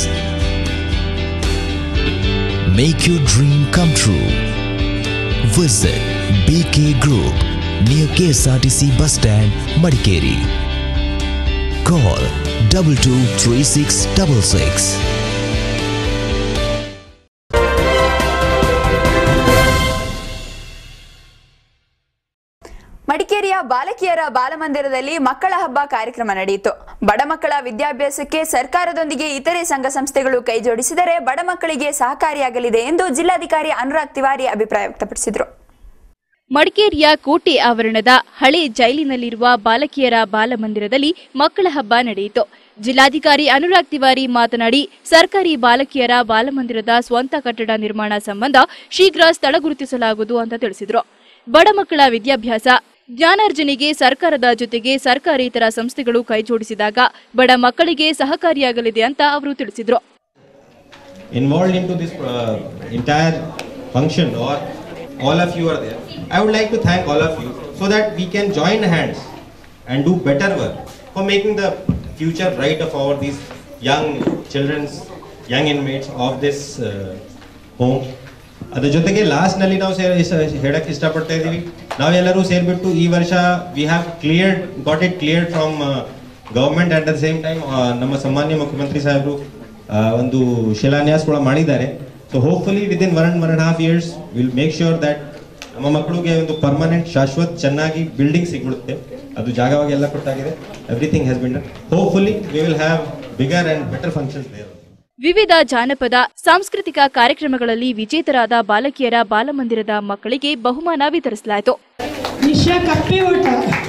Q: Make your dream come true. Visit BK Group near KSRTC bus stand, Madikeri. Call double two three six double six.
G: ಮಡಿಕೇರಿಯ ಬಾಲಕಿಯರ ಬಾಲಮಂದಿರದಲ್ಲಿ ಮಕ್ಕಳ ಹಬ್ಬ ಕಾರ್ಯಕ್ರಮ ನಡೆಯಿತು ಬಡ ಮಕ್ಕಳ ವಿದ್ಯಾಭ್ಯಾಸಕ್ಕೆ ಸರ್ಕಾರದೊಂದಿಗೆ ಇತರೆ ಸಂಘ ಸಂಸ್ಥೆಗಳು ಕೈಜೋಡಿಸಿದರೆ ಬಡ ಮಕ್ಕಳಿಗೆ ಸಹಕಾರಿಯಾಗಲಿದೆ ಎಂದು ಜಿಲ್ಲಾಧಿಕಾರಿ ಅನುರಾಗ್ ತಿವಾರಿ ಅಭಿಪ್ರಾಯ ವ್ಯಕ್ತಪಡಿಸಿದರು
H: ಮಡಿಕೇರಿಯ ಕೋಟೆ ಆವರಣದ ಹಳೆ ಜೈಲಿನಲ್ಲಿರುವ ಬಾಲಕಿಯರ ಬಾಲಮಂದಿರದಲ್ಲಿ ಮಕ್ಕಳ ಹಬ್ಬ ನಡೆಯಿತು ಜಿಲ್ಲಾಧಿಕಾರಿ ಅನುರಾಗ್ ತಿವಾರಿ ಮಾತನಾಡಿ ಸರ್ಕಾರಿ ಬಾಲಕಿಯರ ಬಾಲಮಂದಿರದ ಸ್ವಂತ ಕಟ್ಟಡ ನಿರ್ಮಾಣ ಸಂಬಂಧ ಶೀಘ್ರ ಸ್ಥಳ ಗುರುತಿಸಲಾಗುವುದು ಅಂತ ತಿಳಿಸಿದರು ಬಡ ಮಕ್ಕಳ ವಿದ್ಯಾಭ್ಯಾಸ ಜ್ಞಾನಾರ್ಜನೆಗೆ ಸರ್ಕಾರದ ಜೊತೆಗೆ ಸರ್ಕಾರೇತರ ಸಂಸ್ಥೆಗಳು ಕೈಜೋಡಿಸಿದಾಗ ಬಡ ಮಕ್ಕಳಿಗೆ ಸಹಕಾರಿಯಾಗಲಿದೆ ಅಂತ ಅವರು ತಿಳಿಸಿದರು
R: involved into this uh, entire function or all of you are there i would like to thank all of you so that we can join hands and do better work for making the future bright of our these young children's young inmates of this uh, home ಅದ್ರ ಜೊತೆಗೆ last ನಲ್ಲಿ ನಾವು ಸೇರ್ ಇಷ್ಟ- ಹೇಳಕ್ ಇಷ್ಟಪಡ್ತಾ ಇದೀವಿ ನಾವೆಲ್ಲರೂ ಸೇರ್ಬಿಟ್ಟು ಈ ವರ್ಷ we have cleared got it cleared from government at the same time ನಮ್ಮ ಸನ್ಮಾನ್ಯ ಮುಖ್ಯಮಂತ್ರಿ ಸಾಹೇಬರು ಆ, ಒಂದು ಶಿಲಾನ್ಯಾಸ ಕೂಡ ಮಾಡಿದ್ದಾರೆ so hopefully with in one one and half years will make sure that ನಮ್ಮ ಮಕ್ಕಳಿಗೆ ಒಂದು ಪರ್ಮನೆಂಟ್ ಶಾಶ್ವತ ಚೆನ್ನಾಗಿ ಬಿಲ್ಡಿಂಗ್ ಸಿಗುತ್ತೆ ಅದು ಜಾಗವಾಗಿ ಎಲ್ಲ ಕೊಟ್ಟಾಗಿದೆ everything has been done hopefully we will have bigger and better functions there
H: ವಿವಿಧ ಜಾನಪದ ಸಾಂಸ್ಕೃತಿಕ ಕಾರ್ಯಕ್ರಮಗಳಲ್ಲಿ ವಿಜೇತರಾದ ಬಾಲಕಿಯರ ಬಾಲಮಂದಿರದ ಮಕ್ಕಳಿಗೆ ಬಹುಮಾನ ವಿತರಿಸಲಾಯಿತು
S: ವಿಷಯ ಕಪ್ಪೆ ಊಟ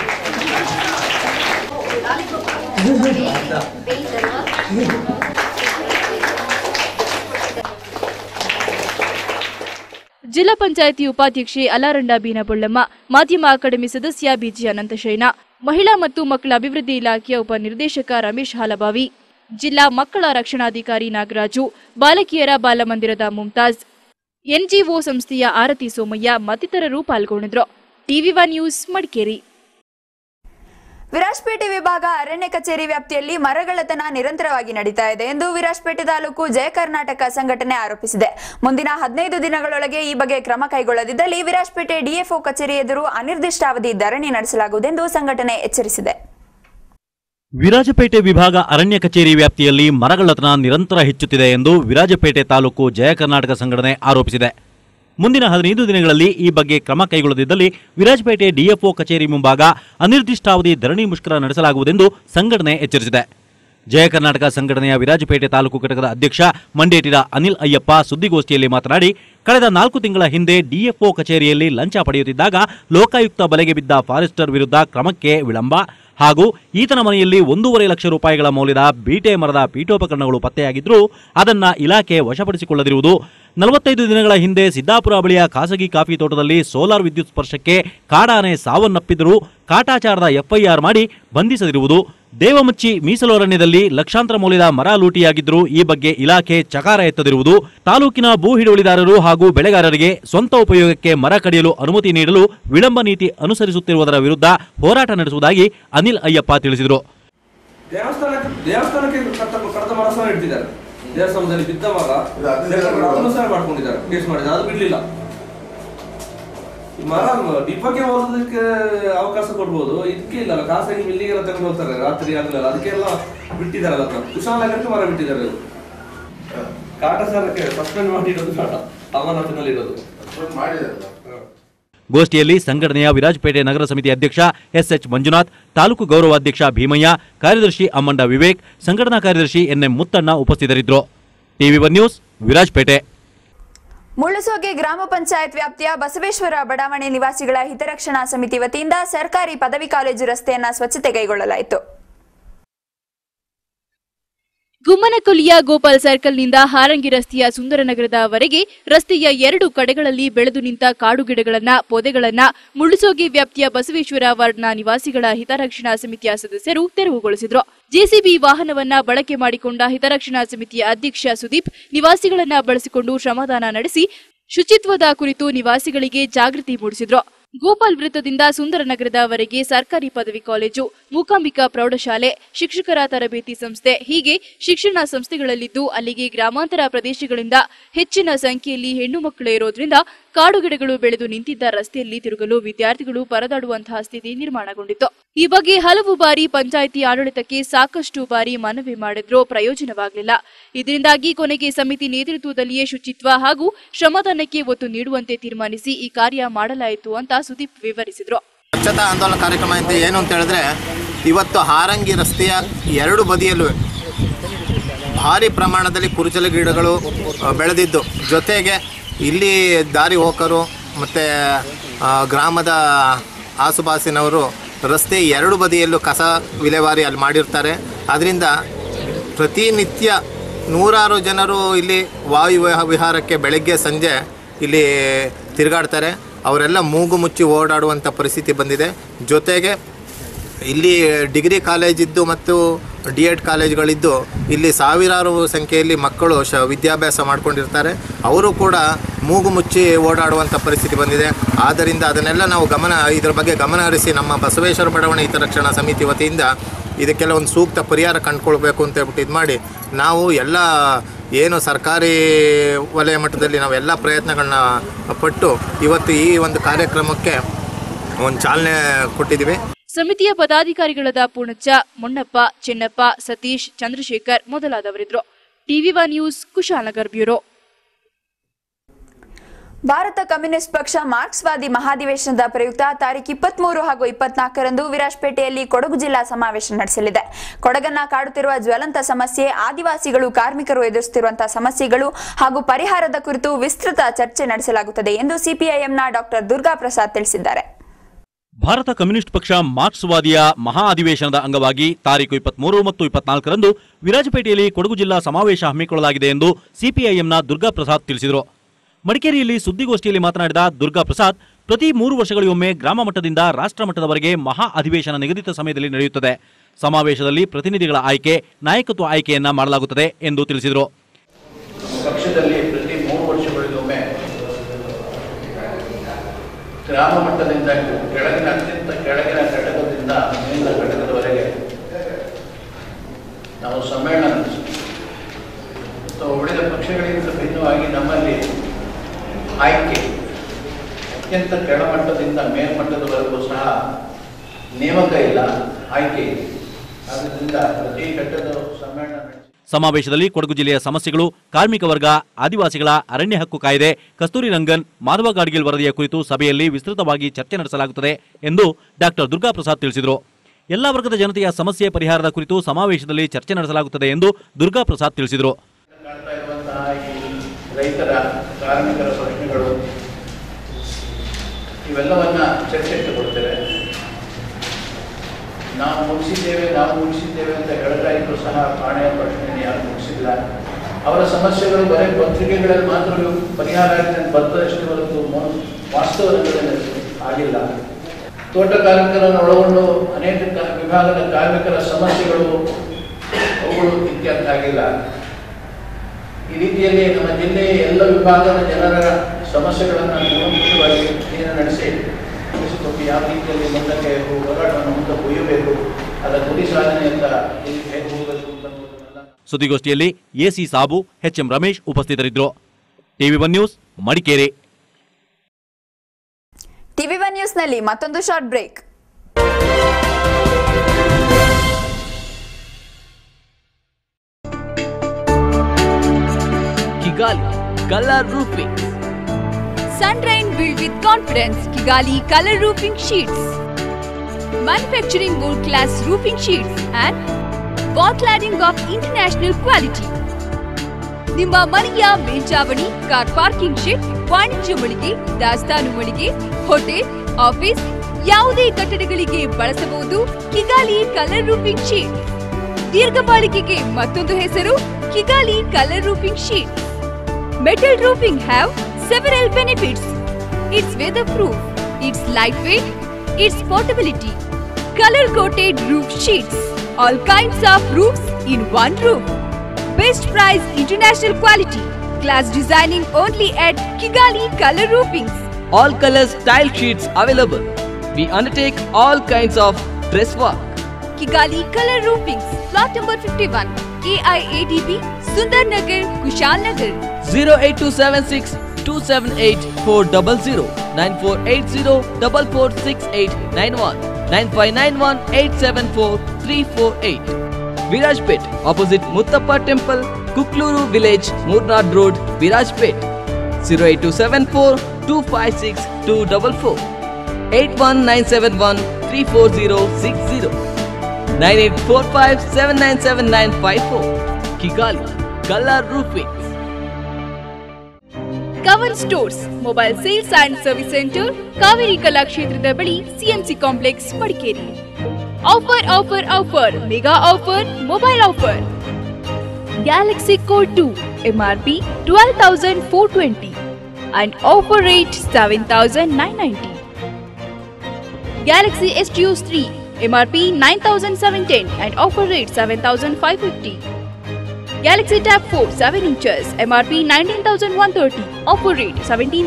H: ಜಿಲ್ಲಾ ಪಂಚಾಯಿತಿ ಉಪಾಧ್ಯಕ್ಷೆ ಅಲಾರಂಡ ಬೀನಬೊಳ್ಳಮ್ಮ ಮಾಧ್ಯಮ ಅಕಾಡೆಮಿ ಸದಸ್ಯ ಬಿಜಿ ಅನಂತಶಯನ ಮಹಿಳಾ ಮತ್ತು ಮಕ್ಕಳ ಅಭಿವೃದ್ಧಿ ಇಲಾಖೆಯ ಉಪನಿರ್ದೇಶಕ ರಮೇಶ್ ಹಾಲಬಾವಿ ಜಿಲ್ಲಾ ಮಕ್ಕಳ ರಕ್ಷಣಾಧಿಕಾರಿ ನಾಗರಾಜು ಬಾಲಕಿಯರ ಬಾಲಮಂದಿರದ ಮುಮ್ತಾಜ್ ಎನ್ಜಿಒ ಸಂಸ್ಥೆಯ ಆರತಿ ಸೋಮಯ್ಯ ಮತ್ತಿತರರು ಪಾಲ್ಗೊಂಡಿದ್ರು TV one news Madikeri
G: Virajpet ವಿಭಾಗ ಅರಣ್ಯ ಕಚೇರಿ ವ್ಯಾಪ್ತಿಯಲ್ಲಿ ಮರಗಳತನ ನಿರಂತರವಾಗಿ ನಡೀತಾ ಇದೆ ಎಂದು ವಿರಾಜಪೇಟೆ ತಾಲೂಕು ಜಯ ಕರ್ನಾಟಕ ಸಂಘಟನೆ ಆರೋಪಿಸಿದೆ ಮುಂದಿನ ಹದಿನೈದು ದಿನಗಳೊಳಗೆ ಈ ಬಗ್ಗೆ ಕ್ರಮ ಕೈಗೊಳ್ಳದಿದ್ದಲ್ಲಿ ವಿರಾಜಪೇಟೆ ಡಿಎಫ್ಒ ಕಚೇರಿ ಎದುರು ಅನಿರ್ದಿಷ್ಟಾವಧಿ ಧರಣಿ ನಡೆಸಲಾಗುವುದೆಂದು ಸಂಘಟನೆ ಎಚ್ಚರಿಸಿದೆ
M: ವಿರಾಜಪೇಟೆ ವಿಭಾಗ ಅರಣ್ಯ ಕಚೇರಿ ವ್ಯಾಪ್ತಿಯಲ್ಲಿ ಮರಗಳತನ ನಿರಂತರ ಹೆಚ್ಚುತ್ತಿದೆ ಎಂದು ವಿರಾಜಪೇಟೆ ತಾಲೂಕು ಜಯ ಕರ್ನಾಟಕ ಸಂಘಟನೆ ಆರೋಪಿಸಿದೆ ಮುಂದಿನ ಹದಿನೈದು ದಿನಗಳಲ್ಲಿ ಈ ಬಗ್ಗೆ ಕ್ರಮ ಕೈಗೊಳ್ಳದಿದ್ದಲ್ಲಿ ವಿರಾಜಪೇಟೆ ಡಿಎಫ್ಒ ಕಚೇರಿ ಮುಂಭಾಗ ಅನಿರ್ದಿಷ್ಟಾವಧಿ ಧರಣಿ ಮುಷ್ಕರ ನಡೆಸಲಾಗುವುದೆಂದು ಸಂಘಟನೆ ಎಚ್ಚರಿಸಿದೆ ಜಯ ಕರ್ನಾಟಕ ಸಂಘಟನೆಯ ವಿರಾಜಪೇಟೆ ತಾಲೂಕು ಘಟಕದ ಅಧ್ಯಕ್ಷ ಮಂಡೇಟಿರ ಅನಿಲ್ ಅಯ್ಯಪ್ಪ ಸುದ್ದಿಗೋಷ್ಠಿಯಲ್ಲಿ ಮಾತನಾಡಿ ಕಳೆದ ನಾಲ್ಕು ತಿಂಗಳ ಹಿಂದೆ ಡಿಎಫ್ಒ ಕಚೇರಿಯಲ್ಲಿ ಲಂಚ ಪಡೆಯುತ್ತಿದ್ದಾಗ ಲೋಕಾಯುಕ್ತ ಬಲೆಗೆ ಬಿದ್ದ ಫಾರೆಸ್ಟರ್ ವಿರುದ್ಧ ಕ್ರಮಕ್ಕೆ ವಿಳಂಬ ಹಾಗೂ ಈತನ ಮನೆಯಲ್ಲಿ ಒಂದೂವರೆ ಲಕ್ಷ ರೂಪಾಯಿಗಳ ಮೌಲ್ಯದ ಬೀಟೆ ಮರದ ಪೀಠೋಪಕರಣಗಳು ಪತ್ತೆಯಾಗಿದ್ದರೂ ಅದನ್ನ ಇಲಾಖೆ ವಶಪಡಿಸಿಕೊಳ್ಳದಿರುವುದು ನಲವತ್ತೈದು ದಿನಗಳ ಹಿಂದೆ ಸಿದ್ದಾಪುರ ಬಳಿಯ ಖಾಸಗಿ ಕಾಫಿ ತೋಟದಲ್ಲಿ ಸೋಲಾರ್ ವಿದ್ಯುತ್ ಸ್ಪರ್ಶಕ್ಕೆ ಕಾಡಾನೆ ಸಾವನ್ನಪ್ಪಿದ್ದರೂ ಕಾಟಾಚಾರದ ಎಫ್ಐಆರ್ ಮಾಡಿ ಬಂಧಿಸದಿರುವುದು ದೇವಮಚ್ಚಿ ಮೀಸಲು ಅರಣ್ಯದಲ್ಲಿ ಲಕ್ಷಾಂತರ ಮೌಲ್ಯದ ಮರ ಲೂಟಿಯಾಗಿದ್ದರೂ ಈ ಬಗ್ಗೆ ಇಲಾಖೆ ಚಕಾರ ಎತ್ತದಿರುವುದು ತಾಲೂಕಿನ ಭೂ ಹಿಡುವಳಿದಾರರು ಹಾಗೂ ಬೆಳೆಗಾರರಿಗೆ ಸ್ವಂತ ಉಪಯೋಗಕ್ಕೆ ಮರ ಕಡಿಯಲು ಅನುಮತಿ ನೀಡಲು ವಿಳಂಬ ನೀತಿ ಅನುಸರಿಸುತ್ತಿರುವುದರ ವಿರುದ್ಧ ಹೋರಾಟ ನಡೆಸುವುದಾಗಿ ಅನಿಲ್ ಅಯ್ಯಪ್ಪ ತಿಳಿಸಿದರು
T: ದೇವಸ್ಥಾನಕ್ಕೆ ದೇವಸ್ಥಾನಕ್ಕೆ ಕಟ್ಟ ಕಡತ ಮರ ಸಹ ಇಡ್ತಿದ್ದಾರೆ ದೇವಸ್ಥಾನದಲ್ಲಿ ಬಿದ್ದ ಮರ ಅದನ್ನು ಸಹ ಮಾಡ್ಕೊಂಡಿದ್ದಾರೆ ಕೇಸ್ ಮಾಡಿದ್ದಾರೆ ಅದು ಬಿಡ್ಲಿಲ್ಲ ಈ ಮರ ಡಿಪಕ್ಕೆ ಹೋಗೋದಕ್ಕೆ ಅವಕಾಶ ಕೊಡ್ಬೋದು ಇದಕ್ಕೆ ಇಲ್ಲ ಖಾಸಗಿ ಮಿಲ್ಲಿಗೆಲ್ಲ ತಗೊಂಡು ಹೋಗ್ತಾರೆ ರಾತ್ರಿ ಆಗಲೆಲ್ಲ ಅದಕ್ಕೆಲ್ಲ ಬಿಟ್ಟಿದ್ದಾರೆ ಅದನ್ನ ಕುಶಾಲನಗರಕ್ಕೆ ಮರ ಬಿಟ್ಟಿದ್ದಾರೆ ಇವರು ಕಾಟಸಾರಕ್ಕೆ ಸಸ್ಪೆಂಡ್ ಮಾಡಿರೋದು ಕಾಟ ಅಮಾನತಿನಲ್ಲಿ ಇರೋದು
M: ಗೋಷ್ಠಿಯಲ್ಲಿ ಸಂಘಟನೆಯ ವಿರಾಜಪೇಟೆ ನಗರ ಸಮಿತಿ ಅಧ್ಯಕ್ಷ ಎಸ್ಎಚ್ ಮಂಜುನಾಥ್ ತಾಲೂಕು ಗೌರವಾಧ್ಯಕ್ಷ ಭೀಮಯ್ಯ ಕಾರ್ಯದರ್ಶಿ ಅಮ್ಮಂಡ ವಿವೇಕ್ ಸಂಘಟನಾ ಕಾರ್ಯದರ್ಶಿ ಎನ್ಎಂ ಮುತ್ತಣ್ಣ ಉಪಸ್ಥಿತರಿದ್ದರು TV one news Virajpet
G: Mullasoge ಗ್ರಾಮ ಪಂಚಾಯತ್ ವ್ಯಾಪ್ತಿಯ ಬಸವೇಶ್ವರ ಬಡಾವಣೆ ನಿವಾಸಿಗಳ ಹಿತರಕ್ಷಣಾ ಸಮಿತಿ ವತಿಯಿಂದ ಸರ್ಕಾರಿ ಪದವಿ ಕಾಲೇಜು ರಸ್ತೆಯನ್ನ ಸ್ವಚ್ಛತೆ ಕೈಗೊಳ್ಳಲಾಯಿತು
H: ಗುಮ್ಮನಕೊಲ್ಲಿಯ ಗೋಪಾಲ್ ಸರ್ಕಲ್ನಿಂದ ಹಾರಂಗಿ ರಸ್ತೆಯ ಸುಂದರನಗರದವರೆಗೆ ರಸ್ತೆಯ ಎರಡು ಕಡೆಗಳಲ್ಲಿ ಬೆಳೆದು ನಿಂತ ಕಾಡು ಗಿಡಗಳನ್ನ ಪೊದೆಗಳನ್ನ ಮುಳ್ಳುಸೋಗಿ ವ್ಯಾಪ್ತಿಯ ಬಸವೇಶ್ವರ ವಾರ್ಡ್ನ ನಿವಾಸಿಗಳ ಹಿತರಕ್ಷಣಾ ಸಮಿತಿಯ ಸದಸ್ಯರು ತೆರವುಗೊಳಿಸಿದ್ರು ಜೆಸಿಬಿ ವಾಹನವನ್ನ ಬಳಕೆ ಮಾಡಿಕೊಂಡ ಹಿತರಕ್ಷಣಾ ಸಮಿತಿಯ ಅಧ್ಯಕ್ಷ ಸುದೀಪ್ ನಿವಾಸಿಗಳನ್ನ ಬಳಸಿಕೊಂಡು ಶ್ರಮದಾನ ನಡೆಸಿ ಶುಚಿತ್ವದ ಕುರಿತು ನಿವಾಸಿಗಳಿಗೆ ಜಾಗೃತಿ ಮೂಡಿಸಿದ್ರು ಗೋಪಾಲ್ ವೃತ್ತದಿಂದ ಸುಂದರನಗರದವರೆಗೆ ಸರ್ಕಾರಿ ಪದವಿ ಕಾಲೇಜು ಮೂಕಾಂಬಿಕಾ ಪ್ರೌಢಶಾಲೆ ಶಿಕ್ಷಕರ ತರಬೇತಿ ಸಂಸ್ಥೆ ಹೀಗೆ ಶಿಕ್ಷಣ ಸಂಸ್ಥೆಗಳಲ್ಲಿದ್ದು ಅಲ್ಲಿಗೆ ಗ್ರಾಮಾಂತರ ಪ್ರದೇಶಗಳಿಂದ ಹೆಚ್ಚಿನ ಸಂಖ್ಯೆಯಲ್ಲಿ ಹೆಣ್ಣು ಮಕ್ಕಳು ಇರೋದ್ರಿಂದ ಕಾಡು ಗಿಡಗಳು ಬೆಳೆದು ನಿಂತಿದ್ದ ರಸ್ತೆಯಲ್ಲಿ ತಿರುಗಲು ವಿದ್ಯಾರ್ಥಿಗಳು ಪರದಾಡುವಂತಹ ಸ್ಥಿತಿ ನಿರ್ಮಾಣಗೊಂಡಿತ್ತು ಈ ಬಗ್ಗೆ ಹಲವು ಬಾರಿ ಪಂಚಾಯಿತಿ ಆಡಳಿತಕ್ಕೆ ಸಾಕಷ್ಟು ಬಾರಿ ಮನವಿ ಮಾಡಿದ್ರೂ ಪ್ರಯೋಜನವಾಗಲಿಲ್ಲ ಇದರಿಂದಾಗಿ ಕೊನೆಗೆ ಸಮಿತಿ ನೇತೃತ್ವದಲ್ಲಿಯೇ ಶುಚಿತ್ವ ಹಾಗೂ ಶ್ರಮದಾನಕ್ಕೆ ಒತ್ತು ನೀಡುವಂತೆ ತೀರ್ಮಾನಿಸಿ ಈ ಕಾರ್ಯ ಮಾಡಲಾಯಿತು ಅಂತ ಸುದೀಪ್ ವಿವರಿಸಿದ್ರು
U: ಸ್ವಚ್ಛತಾ ಆಂದೋಲನ ಕಾರ್ಯಕ್ರಮ ಅಂತ ಏನು ಅಂತ ಹೇಳಿದ್ರೆ ಇವತ್ತು ಹಾರಂಗಿ ರಸ್ತೆಯ ಎರಡು ಬದಿಯಲ್ಲೂ ಭಾರಿ ಪ್ರಮಾಣದಲ್ಲಿ ಕುರುಚಲು ಗಿಡಗಳು ಆ, ಬೆಳೆದಿದ್ದು ಜೊತೆಗೆ ಇಲ್ಲಿ ದಾರಿ ಹೋಕರು ಮತ್ತು ಗ್ರಾಮದ ಆಸುಪಾಸಿನವರು ರಸ್ತೆ ಎರಡು ಬದಿಯಲ್ಲೂ ಕಸ ವಿಲೇವಾರಿ ಅಲ್ಲಿ ಮಾಡಿರ್ತಾರೆ ಅದರಿಂದ ಪ್ರತಿನಿತ್ಯ ನೂರಾರು ಜನರು ಇಲ್ಲಿ ವಾಯು ವಿಹ- ವಿಹಾರಕ್ಕೆ ಬೆಳಗ್ಗೆ ಸಂಜೆ ಇಲ್ಲಿ ತಿರುಗಾಡ್ತಾರೆ ಅವರೆಲ್ಲ ಮೂಗು ಮುಚ್ಚಿ ಓಡಾಡುವಂಥ ಪರಿಸ್ಥಿತಿ ಬಂದಿದೆ ಜೊತೆಗೆ ಇಲ್ಲಿ ಡಿಗ್ರಿ ಕಾಲೇಜಿದ್ದು ಮತ್ತು ಡಿ ಎಡ್ ಕಾಲೇಜ್ಗಳಿದ್ದು ಇಲ್ಲಿ ಸಾವಿರಾರು ಸಂಖ್ಯೆಯಲ್ಲಿ ಮಕ್ಕಳು ಶ ವಿದ್ಯಾಭ್ಯಾಸ ಮಾಡ್ಕೊಂಡಿರ್ತಾರೆ ಅವರು ಕೂಡ ಮೂಗು ಮುಚ್ಚಿ ಓಡಾಡುವಂಥ ಪರಿಸ್ಥಿತಿ ಬಂದಿದೆ ಆದ್ದರಿಂದ ಅದನ್ನೆಲ್ಲ ನಾವು ಗಮನ ಇದರ ಬಗ್ಗೆ ಗಮನ ಹರಿಸಿ ನಮ್ಮ ಬಸವೇಶ್ವರ ಬಡಾವಣೆ ಹಿತರಕ್ಷಣಾ ಸಮಿತಿ ವತಿಯಿಂದ ಇದಕ್ಕೆಲ್ಲ ಒಂದು ಸೂಕ್ತ ಪರಿಹಾರ ಕಂಡುಕೊಳ್ಬೇಕು ಅಂತ ಹೇಳ್ಬಿಟ್ಟು ಇದು ಮಾಡಿ ನಾವು ಎಲ್ಲ ಏನು ಸರ್ಕಾರಿ ವಲಯ ಮಟ್ಟದಲ್ಲಿ ನಾವೆಲ್ಲ ಪ್ರಯತ್ನಗಳನ್ನ ಪಟ್ಟು ಇವತ್ತು ಈ ಒಂದು ಕಾರ್ಯಕ್ರಮಕ್ಕೆ ಒಂದು ಚಾಲನೆ ಕೊಟ್ಟಿದ್ದೀವಿ
H: ಸಮಿತಿಯ ಪದಾಧಿಕಾರಿಗಳಾದ ಪೂರ್ಣಚ್ಚ ಮೊನ್ನಪ್ಪ ಚೆನ್ನಪ್ಪ ಸತೀಶ್ ಚಂದ್ರಶೇಖರ್ ಮೊದಲಾದವರಿದ್ರು TV one news Kushalnagar bureau
G: Bharata communist ಪಕ್ಷ ಮಾರ್ಕ್ಸ್ವಾದಿ ಮಹಾಧಿವೇಶನದ ಪ್ರಯುಕ್ತ ತಾರೀಖು ಇಪ್ಪತ್ಮೂರು ಹಾಗೂ ಇಪ್ಪತ್ನಾಲ್ಕರಂದು ವಿರಾಜಪೇಟೆಯಲ್ಲಿ ಕೊಡಗು ಜಿಲ್ಲಾ ಸಮಾವೇಶ ನಡೆಸಲಿದೆ ಕೊಡಗನ್ನ ಕಾಡುತ್ತಿರುವ ಜ್ವಲಂತ ಸಮಸ್ಯೆ ಆದಿವಾಸಿಗಳು ಕಾರ್ಮಿಕರು ಎದುರಿಸುತ್ತಿರುವಂತಹ ಸಮಸ್ಯೆಗಳು ಹಾಗೂ ಪರಿಹಾರದ ಕುರಿತು ವಿಸ್ತೃತ ಚರ್ಚೆ ನಡೆಸಲಾಗುತ್ತದೆ ಎಂದು ಸಿಪಿಐಎಂನ ಡಾಕ್ಟರ್ ದುರ್ಗಾ ಪ್ರಸಾದ್ ತಿಳಿಸಿದ್ದಾರೆ
M: ಭಾರತ ಕಮ್ಯುನಿಸ್ಟ್ ಪಕ್ಷ ಮಾರ್ಕ್ಸ್ವಾದಿಯ ಮಹಾ ಅಧಿವೇಶನದ ಅಂಗವಾಗಿ ತಾರೀಕು ಇಪ್ಪತ್ಮೂರು ಮತ್ತು ಇಪ್ಪತ್ನಾಲ್ಕರಂದು ವಿರಾಜಪೇಟೆಯಲ್ಲಿ ಕೊಡಗು ಜಿಲ್ಲಾ ಸಮಾವೇಶ ಹಮ್ಮಿಕೊಳ್ಳಲಾಗಿದೆ ಎಂದು ಸಿಪಿಐಎಂನ ದುರ್ಗಾ ಪ್ರಸಾದ್ ತಿಳಿಸಿದರು ಮಡಿಕೇರಿಯಲ್ಲಿ ಸುದ್ದಿಗೋಷ್ಠಿಯಲ್ಲಿ ಮಾತನಾಡಿದ ದುರ್ಗಾ ಪ್ರಸಾದ್ ಪ್ರತಿ ಮೂರು ವರ್ಷಗಳಿಗೊಮ್ಮೆ ಗ್ರಾಮ ಮಟ್ಟದಿಂದ ರಾಷ್ಟ್ರ ಮಟ್ಟದವರೆಗೆ ಮಹಾ ಅಧಿವೇಶನ ನಿಗದಿತ ಸಮಯದಲ್ಲಿ ನಡೆಯುತ್ತದೆ ಸಮಾವೇಶದಲ್ಲಿ ಪ್ರತಿನಿಧಿಗಳ ಆಯ್ಕೆ ನಾಯಕತ್ವ ಆಯ್ಕೆಯನ್ನ ಮಾಡಲಾಗುತ್ತದೆ ಎಂದು ತಿಳಿಸಿದರು
V: ಪಕ್ಷದಲ್ಲಿ ಪ್ರತಿ ಮೂರು ವರ್ಷಗಳಿಗೊಮ್ಮೆ ಗ್ರಾಮ ಮಟ್ಟದಿಂದ ಕೆಳಗಿನ ಅತ್ಯಂತ ಕೆಳಗಿನ ಘಟಕದಿಂದ ಮೇಲಿನ ಘಟಕದವರೆಗೆ ನಾವು ಸಮ್ಮೇಳನ ನಡೆಸ್ತೀವಿ ಮತ್ತು ಉಳಿದ ಪಕ್ಷಗಳಿಗಿಂತ ಭಿನ್ನವಾಗಿ ನಮ್ಮಲ್ಲಿ ಆಯ್ಕೆ ಅತ್ಯಂತ ಕೆಳಮಟ್ಟದಿಂದ ಮೇಲ್ಮಟ್ಟದವರೆಗೂ ಸಹ ನೇಮಕ ಇಲ್ಲ ಆಯ್ಕೆ ಇದೆ ಆದ್ದರಿಂದ ಪ್ರತಿ ಘಟ್ಟದ ಸಮ್ಮೇಳನ ನಡೆಸಿ
M: ಸಮಾವೇಶದಲ್ಲಿ ಕೊಡಗು ಜಿಲ್ಲೆಯ ಸಮಸ್ಯೆಗಳು ಕಾರ್ಮಿಕ ವರ್ಗ ಆದಿವಾಸಿಗಳ ಅರಣ್ಯ ಹಕ್ಕು ಕಾಯ್ದೆ ಕಸ್ತೂರಿ ರಂಗನ್ ಮಾಧವ ಗಾಡ್ಗಿಲ್ ವರದಿಯ ಕುರಿತು ಸಭೆಯಲ್ಲಿ ವಿಸ್ತೃತವಾಗಿ ಚರ್ಚೆ ನಡೆಸಲಾಗುತ್ತದೆ ಎಂದು ಡಾಕ್ಟರ್ ದುರ್ಗಾ ಪ್ರಸಾದ್ ತಿಳಿಸಿದರು ಎಲ್ಲಾ ವರ್ಗದ ಜನತೆಯ ಸಮಸ್ಯೆ ಪರಿಹಾರದ ಕುರಿತು ಸಮಾವೇಶದಲ್ಲಿ ಚರ್ಚೆ ನಡೆಸಲಾಗುತ್ತದೆ ಎಂದು ದುರ್ಗಾ ಪ್ರಸಾದ್ ತಿಳಿಸಿದರು
V: ಕಾಣ್ತಾ ಇರುವಂತಹ ಈ ರೈತರ ಕಾರ್ಮಿಕರ ಪ್ರಶ್ನೆಗಳು ಇವೆಲ್ಲವನ್ನ ಚರ್ಚೆಗೆ ತಗೊಳ್ತೇವೆ ನಾವು ಮುಗಿಸಿದ್ದೇವೆ ನಾವು ಮುಗಿಸಿದ್ದೇವೆ ಅಂತ ಹೇಳ್ತಾ ಇದ್ರು ಸಹ ಕಾಣೆಯ ಪ್ರಶ್ನೆ ಯಾರು ಮುಗಿಸಿಲ್ಲ ಅವರ ಸಮಸ್ಯೆಗಳು ಬರೀ ಪತ್ರಿಕೆಗಳಲ್ಲಿ ಮಾತ್ರ ಪರಿಹಾರ ಆಗಿದೆ ಅಂತ ಬರ್ತದಷ್ಟೇ ಹೊರತು ಮೊ- ವಾಸ್ತವದಲ್ಲಿ ಆಗಿಲ್ಲ ತೋಟಗಾರಿಕರನ್ನು ಒಳಗೊಂಡು ಅನೇಕ ಕ- ವಿಭಾಗದ ಕಾರ್ಮಿಕರ ಸಮಸ್ಯೆಗಳು ಅವುಗಳು ಇತ್ಯರ್ಥ ಆಗಿಲ್ಲ ಈ ರೀತಿಯಲ್ಲಿ ನಮ್ಮ ಜಿಲ್ಲೆಯ ಎಲ್ಲ ವಿಭಾಗದ ಜನರ ಸಮಸ್ಯೆಗಳನ್ನು ನಿಯಮಿತವಾಗಿ ಅಧ್ಯಯನ ನಡೆಸಿ ನಡೆಸಿಕೊಟ್ಟು ಯಾವ ರೀತಿಯಲ್ಲಿ ಮುಂದಕ್ಕೆ ಹೋರಾಟವನ್ನು ಮುಂದೆ ಒಯ್ಯಬೇಕು ಅದರ ಗುರಿ ಸಾಧನೆ ಅಂತ ಇಲ್ಲಿ ಹೇಗೆ ಹೋಗಬೇಕು ಅಂತ
M: ಸುದ್ದಿಗೋಷ್ಠಿಯಲ್ಲಿ ಎಸಿ ಸಾಬು ಎಚ್ಎಂ ರಮೇಶ್ ಉಪಸ್ಥಿತರಿದ್ದರು TV one news Madikeri
G: TV one ನ್ಯೂಸ್ನಲ್ಲಿ ಮತ್ತೊಂದು short break
D: Kigali Color Roofing.
F: Sunrain built with confidence. Kigali Color Roofing Sheets. Manufacturing world-class roofing sheets and cladding of international quality. ನಿಮ್ಮ ಮನೆಯ ಮೇಲ್ಚಾವಣಿ ಕಾರ್ ಪಾರ್ಕಿಂಗ್ ಶೆಡ್ ವಾಣಿಜ್ಯ ಮಳಿಗೆ ದಾಸ್ತಾನು ಮಳಿಗೆ hotel office ಯಾವುದೇ ಕಟ್ಟಡಗಳಿಗೆ ಬಳಸಬಹುದು ಕಿಗಾಲಿ ಕಲರ್ ರೂಫಿಂಗ್ ಶೀಟ್ ದೀರ್ಘ ಬಾಳಿಕೆಗೆ ಮತ್ತೊಂದು ಹೆಸರು Kigali colour roofing sheet metal roofing have several benefits it's weather proof it's light weight it's portability colour coated roof sheets all kinds of roofs in one roof Best price international quality. Glass designing only at Kigali Color Roofings.
D: All colors tile sheets available. We undertake all kinds of dress work.
F: Kigali Color Roofings. Plot number 51. KIADB Sundar Nagar, Kushal Nagar.
D: 08276 278 400 9480 446891 9591 874 348. Virajpet opposite Muttappa Temple, Kukluru Village, Murnad Road, Virajpet. 08274 256 244 81971 34060 9845 797954 Kigali Color Roofing.
H: Kavan stores mobile sales and service centre Kaveri ಕಲಾ ಕ್ಷೇತ್ರದ ಬಳಿ CMC complex Madikeri offer offer offer mega offer mobile offer Galaxy core two MRP twelve thousand four twenty and offer rate seven thousand nine ninety Galaxy S duos three MRP nine thousand seven ten and offer rate seven thousand five fifty Galaxy Tab 4 7 inches MRP 19130 offer rate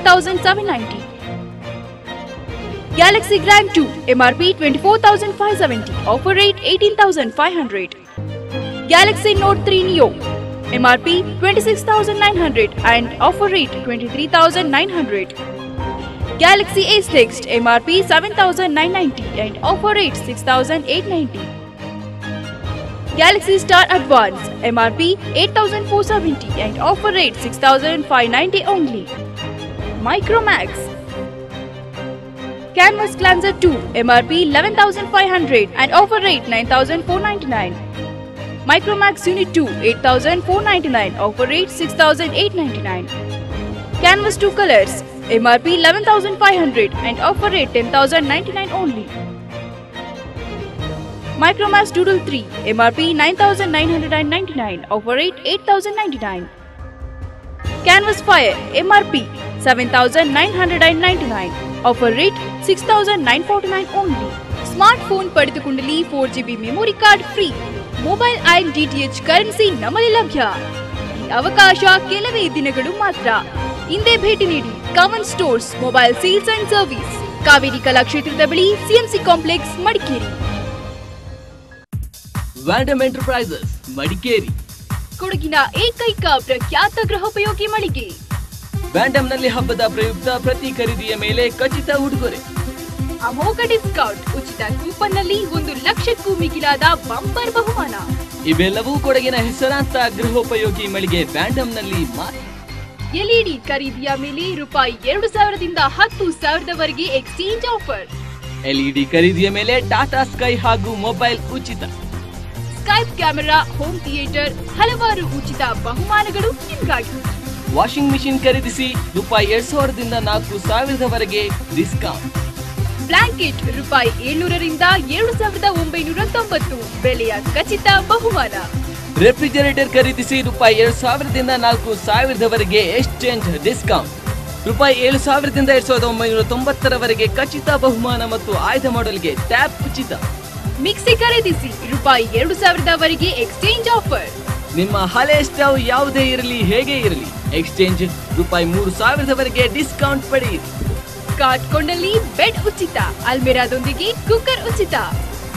H: 17790 Galaxy Grand 2 MRP 24570 offer rate 18500 Galaxy Note 3 Neo MRP 26900 and offer rate 23900 Galaxy Ace Next MRP 7990 and offer rate 6890 Galaxy Star Advance MRP 8470 and offer rate 6590 only. Micromax Canvas Cleanser 2 MRP 11500 and offer rate 9499. Micromax Unit 2 8499 offer rate 6899. Canvas 2 colors MRP 11500 and offer rate 10099 only. Micromax Doodle 3 MRP 9999 offer rate 8099 Canvas Fire MRP 7999 offer rate 6949 only smartphone ಪಡೆದುಕೊಂಡಲ್ಲಿ four GB memory card free mobile and DTH currency ನಮ್ಮಲ್ಲಿ ಲಭ್ಯ ಈ ಅವಕಾಶ ಕೆಲವೇ ದಿನಗಳು ಮಾತ್ರ ಹಿಂದೆ ಭೇಟಿ ನೀಡಿ Kavan stores mobile sales and service Kaveri ಕಲಾಕ್ಷೇತ್ರದ ಬಳಿ CMC complex Madikeri
D: Vandam Enterprises, Madikeri.
H: ಕೊಡಗಿನ ಏಕೈಕ ಪ್ರಖ್ಯಾತ ಗೃಹೋಪಯೋಗಿ ಮಳಿಗೆ
D: ವ್ಯಾಂಡಮ್ನಲ್ಲಿ ಹಬ್ಬದ ಪ್ರಯುಕ್ತ ಪ್ರತಿ ಖರೀದಿಯ ಮೇಲೆ ಖಚಿತ ಉಡುಗೊರೆ
H: ಅಮೋಘ ಡಿಸ್ಕೌಂಟ್ ಉಚಿತ ಕೂಪನ್ ನಲ್ಲಿ ಒಂದು ಲಕ್ಷಕ್ಕೂ ಮಿಗಿಲಾದ ಬಂಪರ್ ಬಹುಮಾನ
D: ಇವೆಲ್ಲವೂ ಕೊಡಗಿನ ಹೆಸರಾಂತ ಗೃಹೋಪಯೋಗಿ ಮಳಿಗೆ ವ್ಯಾಂಡಮ್ನಲ್ಲಿ ಮಾತ್ರ
H: ಎಲ್ಇಡಿ ಖರೀದಿಯ ಮೇಲೆ ರೂಪಾಯಿ ಎರಡು ಸಾವಿರದಿಂದ ಹತ್ತು ಸಾವಿರದವರೆಗೆ ಎಕ್ಸ್ಚೇಂಜ್ ಆಫರ್
D: ಎಲ್ಇಡಿ ಖರೀದಿಯ ಮೇಲೆ ಟಾಟಾ ಸ್ಕೈ ಹಾಗೂ ಮೊಬೈಲ್ ಉಚಿತ
H: ಸ್ಕೈಪ್ ಕ್ಯಾಮೆರಾ ಹೋಮ್ ಥಿಯೇಟರ್ ಹಲವಾರು ಉಚಿತ ಬಹುಮಾನಗಳು ನಿಮಗಾಗಿ
D: ವಾಷಿಂಗ್ ಮಿಷಿನ್ ಖರೀದಿಸಿ ರೂಪಾಯಿ ಎರಡ್ ಸಾವಿರದಿಂದ ನಾಲ್ಕು ಸಾವಿರದವರೆಗೆ ಡಿಸ್ಕೌಂಟ್
H: ಬ್ಲಾಂಕೆಟ್ ರೂಪಾಯಿ ಏಳ್ನೂರರಿಂದ ಏಳು ಸಾವಿರದ ಒಂಬೈನೂರ ತೊಂಬತ್ತು ಬೆಲೆಯ ಖಚಿತ ಬಹುಮಾನ
D: ರೆಫ್ರಿಜರೇಟರ್ ಖರೀದಿಸಿ ರೂಪಾಯಿ ಎರಡ್ ಸಾವಿರದಿಂದ ನಾಲ್ಕು ಸಾವಿರದವರೆಗೆ ಎಕ್ಸ್ಚೇಂಜ್ ಡಿಸ್ಕೌಂಟ್ ರೂಪಾಯಿ ಏಳು ಸಾವಿರದಿಂದ ಎರಡ್ ಸಾವಿರದ ಒಂಬೈನೂರ ತೊಂಬತ್ತರವರೆಗೆ ಖಚಿತ ಬಹುಮಾನ ಮತ್ತು ಆಯ್ದ ಮಾಡೆಲ್ಗೆ ಟ್ಯಾಬ್ ಉಚಿತ
H: ಮಿಕ್ಸಿ ಖರೀದಿಸಿ ರೂಪಾಯಿ ಎರಡು ಸಾವಿರದವರೆಗೆ ಎಕ್ಸ್ಚೇಂಜ್ ಆಫರ್
D: ನಿಮ್ಮ ಹಳೆ ಸ್ಟವ್ ಯಾವುದೇ ಇರಲಿ ಹೇಗೆ ಇರಲಿ ಎಕ್ಸ್ಚೇಂಜ್ ರೂಪಾಯಿ ಮೂರು ಸಾವಿರದವರೆಗೆ ಡಿಸ್ಕೌಂಟ್ ಪಡೆಯಿರಿ
H: ಕಾರ್ಡ್ ಕೊಂಡಲ್ಲಿ ಬೆಡ್ ಉಚಿತ ಅಲ್ಮೆರಾದೊಂದಿಗೆ ಕುಕ್ಕರ್ ಉಚಿತ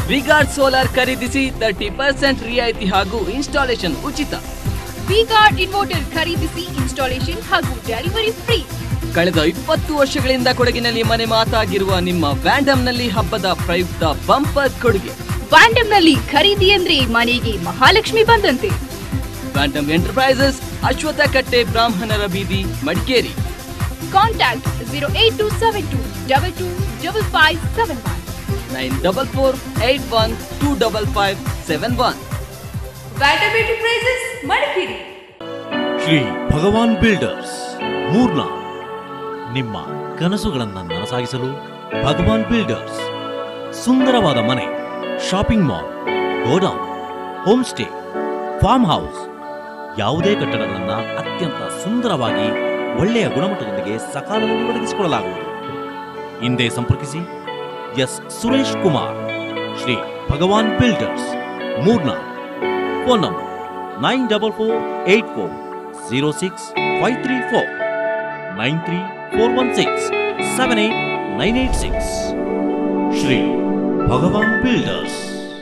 D: ವಿಗಾರ್ಡ್ ಸೋಲಾರ್ ಖರೀದಿಸಿ ತರ್ಟಿ ಪರ್ಸೆಂಟ್ ರಿಯಾಯಿತಿ ಹಾಗೂ ಇನ್ಸ್ಟಾಲೇಷನ್ ಉಚಿತ
F: ವಿಗಾರ್ಡ್ ಇನ್ವರ್ಟರ್ ಖರೀದಿಸಿ ಇನ್ಸ್ಟಾಲೇಷನ್ ಹಾಗೂ ಡೆಲಿವರಿ ಫ್ರೀ
D: ಕಳೆದ ಇಪ್ಪತ್ತು ವರ್ಷಗಳಿಂದ ಕೊಡಗಿನಲ್ಲಿ ಮನೆ ಮಾತಾಗಿರುವ ನಿಮ್ಮ ವ್ಯಾಂಡಮ್ನಲ್ಲಿ ಹಬ್ಬದ ಪ್ರಯುಕ್ತ ಬಂಪರ್ ಕೊಡುಗೆ
F: ವ್ಯಾಂಡಮ್ನಲ್ಲಿ ಖರೀದಿ ಅಂದ್ರೆ ಮನೆಗೆ ಮಹಾಲಕ್ಷ್ಮಿ ಬಂದಂತೆ
D: ವ್ಯಾಂಡಮ್ ಎಂಟರ್ಪ್ರೈಸಸ್ ಅಶ್ವಥ ಕಟ್ಟೆ ಬ್ರಾಹ್ಮಣರ ಬೀದಿ Madikeri
F: contact zero eight two seven two double two double five seven one
D: nine double four eight one two double five seven one
F: ವ್ಯಾಂಡಮ್ ಎಂಟರ್ಪ್ರೈಸಸ್ ಮಡಿಕೇರಿ
C: ಶ್ರೀ ಭಗವಾನ್ ಬಿಲ್ಡರ್ಸ್ ಮೂರ್ನ ನಿಮ್ಮ ಕನಸುಗಳನ್ನು ನನಸಾಗಿಸಲು ಭಗವಾನ್ ಬಿಲ್ಡರ್ಸ್ ಸುಂದರವಾದ ಮನೆ shopping mall godown home stay farm house ಯಾವುದೇ ಕಟ್ಟಡಗಳನ್ನು ಅತ್ಯಂತ ಸುಂದರವಾಗಿ ಒಳ್ಳೆಯ ಗುಣಮಟ್ಟದೊಂದಿಗೆ ಸಕಾಲದಲ್ಲಿ ಒದಗಿಸಿಕೊಡಲಾಗುವುದು ಹಿಂದೆ ಸಂಪರ್ಕಿಸಿ ಎಸ್ ಸುರೇಶ್ ಕುಮಾರ್ ಶ್ರೀ ಭಗವಾನ್ ಬಿಲ್ಡರ್ಸ್ ಮೂರ್ನ phone number nine double four eight four zero six five three four nine three four one six seven eight nine eight six Shri Bhagwan builders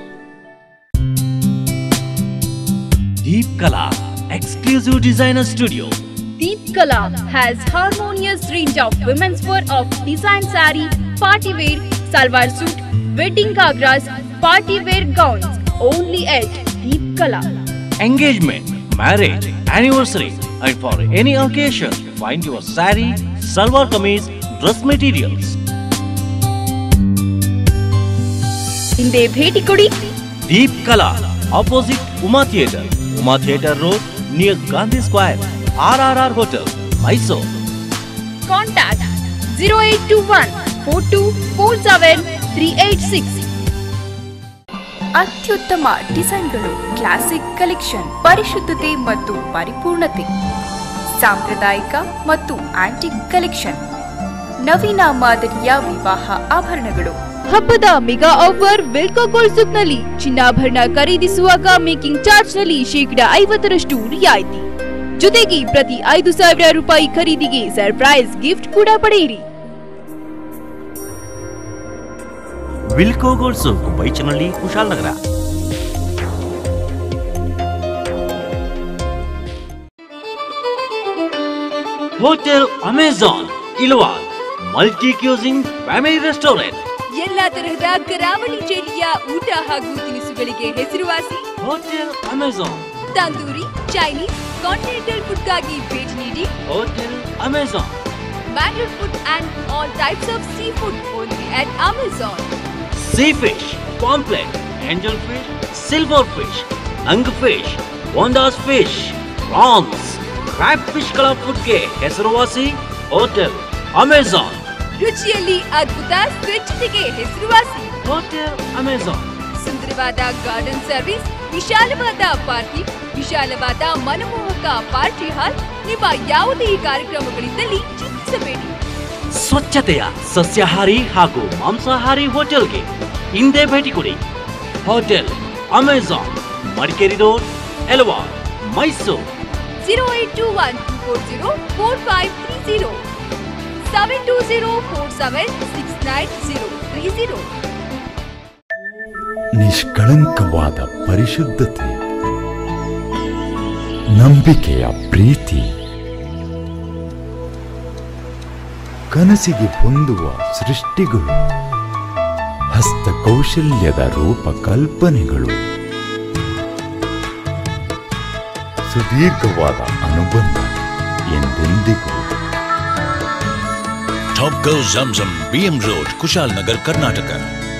C: Deep Kala exclusive designer studio
F: Deep Kala has harmonious range of women's wear of design sari, party wear, salwar suit, wedding gagras, party wear gowns. Only at Deep Kala.
C: engagement, marriage, anniversary, and for any occasion, find your sari, salwar kameez, dress materials.
F: ಹಿಂದೆ ಭೇಟಿ ಕೊಡಿ
C: Deep Kala, opposite Uma Theatre, Uma Theatre Road, near Gandhi Square, RRR Hotel, Mysore.
F: Contact zero eight two one four two four seven three eight six ಅತ್ಯುತ್ತಮ ಡಿಸೈನ್ಗಳು classic collection ಪರಿಶುದ್ಧತೆ ಮತ್ತು ಪರಿಪೂರ್ಣತೆ ಸಾಂಪ್ರದಾಯಿಕ ಮತ್ತು antique collection ನವೀನ ಮಾದರಿಯ ವಿವಾಹ ಆಭರಣಗಳು
H: ಹಬ್ಬದ ಮೆಗಾ ಆಫರ್ ವಿಲ್ಕೋ ಗೋಲ್ಡ್ ಸುಕ್ನಲ್ಲಿ ಚಿನ್ನಾಭರಣ ಖರೀದಿಸುವಾಗ ಮೇಕಿಂಗ್ ಚಾರ್ಜ್ ನಲ್ಲಿ ಶೇಕಡ ಐವತ್ತರಷ್ಟು ರಿಯಾಯಿತಿ ಜೊತೆಗೆ ಪ್ರತಿ ಐದು ಸಾವಿರ ರೂಪಾಯಿ ಖರೀದಿಗೆ ಸರ್ಪ್ರೈಸ್ ಗಿಫ್ಟ್ ಕೂಡ ಪಡೆಯಿರಿ
C: ವಿಲ್ಕೋ ಗೋಲ್ಡ್ ಸೋಪ್ ಬೈಚನಹಳ್ಳಿ ಕುಶಾಲನಗರ ಹೋಟೆಲ್ ಅಮೆಜಾನ್ ಇಲ್ವಾಲ್ ಮಲ್ಟಿ ಕ್ಯೂಸಿಂಗ್ ಫ್ಯಾಮಿಲಿ ರೆಸ್ಟೋರೆಂಟ್
F: ಎಲ್ಲಾ ತರಹದ ಕರಾವಳಿ ಶೈಲಿಯ ಊಟ ಹಾಗೂ ತಿನಿಸುಗಳಿಗೆ ಹೆಸರುವಾಸಿ
C: hotel Amazon
F: tandoori Chinese continental ಫುಡ್ಗಾಗಿ ಭೇಟಿ ನೀಡಿ
C: hotel Amazon
F: Bangalore food and all types of sea food only at Amazon
C: sea fish pomfret angel fish silver fish ನಂಗ್ fish wonders fish prawns crab ಫಿಶ್ಗಳ ಫುಡ್ಗೆ ಹೆಸರುವಾಸಿ ಹೋಟೆಲ್ ಅಮೆಜಾನ್
F: ರುಚಿಯಲ್ಲಿ ಅದ್ಭುತ ಸ್ವಚ್ಛತೆಗೆ ಹೆಸರುವಾಸಿ
C: ಹೋಟೆಲ್ ಅಮೆಜಾನ್
F: ಸುಂದರವಾದ ಗಾರ್ಡನ್ ಸರ್ವಿಸ್ ವಿಶಾಲವಾದ ಪಾರ್ಕಿಂಗ್ ವಿಶಾಲವಾದ ಮನಮೋಹಕ ಪಾರ್ಟಿ ಹಾಲ್ ನಿಮ್ಮ ಯಾವುದೇ ಕಾರ್ಯಕ್ರಮಗಳಿದ್ದಲ್ಲಿ ಚಿಂತಿಸಬೇಡಿ
C: ಸ್ವಚ್ಛತೆಯ ಸಸ್ಯಾಹಾರಿ ಹಾಗೂ ಮಾಂಸಾಹಾರಿ ಹೋಟೆಲ್ಗೆ ಹಿಂದೆ ಭೇಟಿ ಕೊಡಿ ಹೋಟೆಲ್ ಅಮೆಜಾನ್ ಮಡಿಕೇರಿ ರೋಡ್ ಎಲ್ವಾ Mysuru
F: zero eight two one two four zero four five three zero seven two zero four seven six nine zero three zero
E: ನಿಷ್ಕಳಂಕವಾದ ಪರಿಶುದ್ಧತೆ ನಂಬಿಕೆಯ ಪ್ರೀತಿ ಕನಸಿಗೆ ಹೊಂದುವ ಸೃಷ್ಟಿಗಳು ಹಸ್ತಕೌಶಲ್ಯದ ರೂಪಕಲ್ಪನೆಗಳು ಸುದೀರ್ಘವಾದ ಅನುಬಂಧ ಎಂದೆಂದಿಗೂ
I: Top Go Zamzam BM Road, Kushalnagar, Karnataka.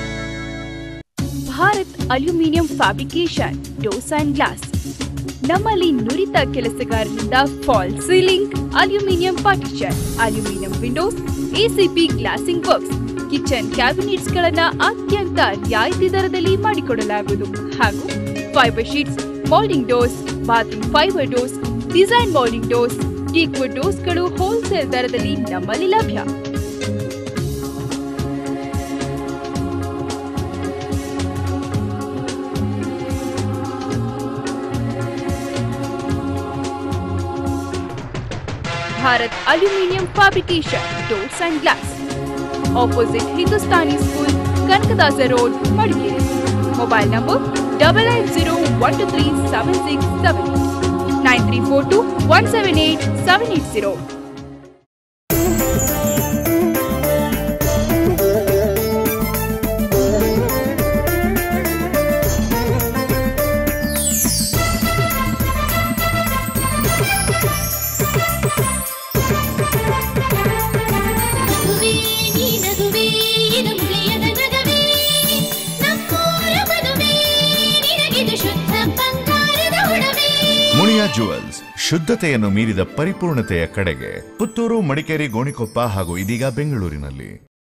H: Bharat aluminium fabrication doors and glass ನಮ್ಮಲ್ಲಿ ನುರಿತ ಕೆಲಸಗಾರರಿಂದ false ceiling aluminium partition aluminium windows ACP glazing works kitchen cabinets ಗಳನ್ನ ಅತ್ಯಂತ ರಿಯಾಯಿತಿ ದರದಲ್ಲಿ ಮಾಡಿಕೊಡಲಾಗುವುದು ಹಾಗೂ fibre sheets moulding doors bathroom fibre doors design moulding doors teakwood ಡೋರ್ಸ್ಗಳು ಹೋಲ್ಸೇಲ್ ದರದಲ್ಲಿ ನಮ್ಮಲ್ಲಿ ಲಭ್ಯ Bharat aluminium fabrication doors and glass opposite Hindustani school
A: Kanakadasa road Madikeri mobile number double nine zero one two three seven six seven nine three four two one seven eight seven eight zero
J: ನಗುವೇ ನೀ ನಗುವೇ ಇದು ಮುಳಿಯದ ನಗವೇ ನಮ್ಮೂರ ಮದುವೆ ನಿನಗಿದು ಶುದ್ಧ ಬಂಗಾರದ ಒಡವೆ
K: ಮುಳಿಯಾ ಜುವೆಲ್ಸ್ ಶುದ್ಧತೆಯನ್ನು ಮೀರಿದ ಪರಿಪೂರ್ಣತೆಯ ಕಡೆಗೆ ಪುತ್ತೂರು ಮಡಿಕೇರಿ ಗೋಣಿಕೊಪ್ಪ ಹಾಗೂ ಇದೀಗ ಬೆಂಗಳೂರಿನಲ್ಲಿ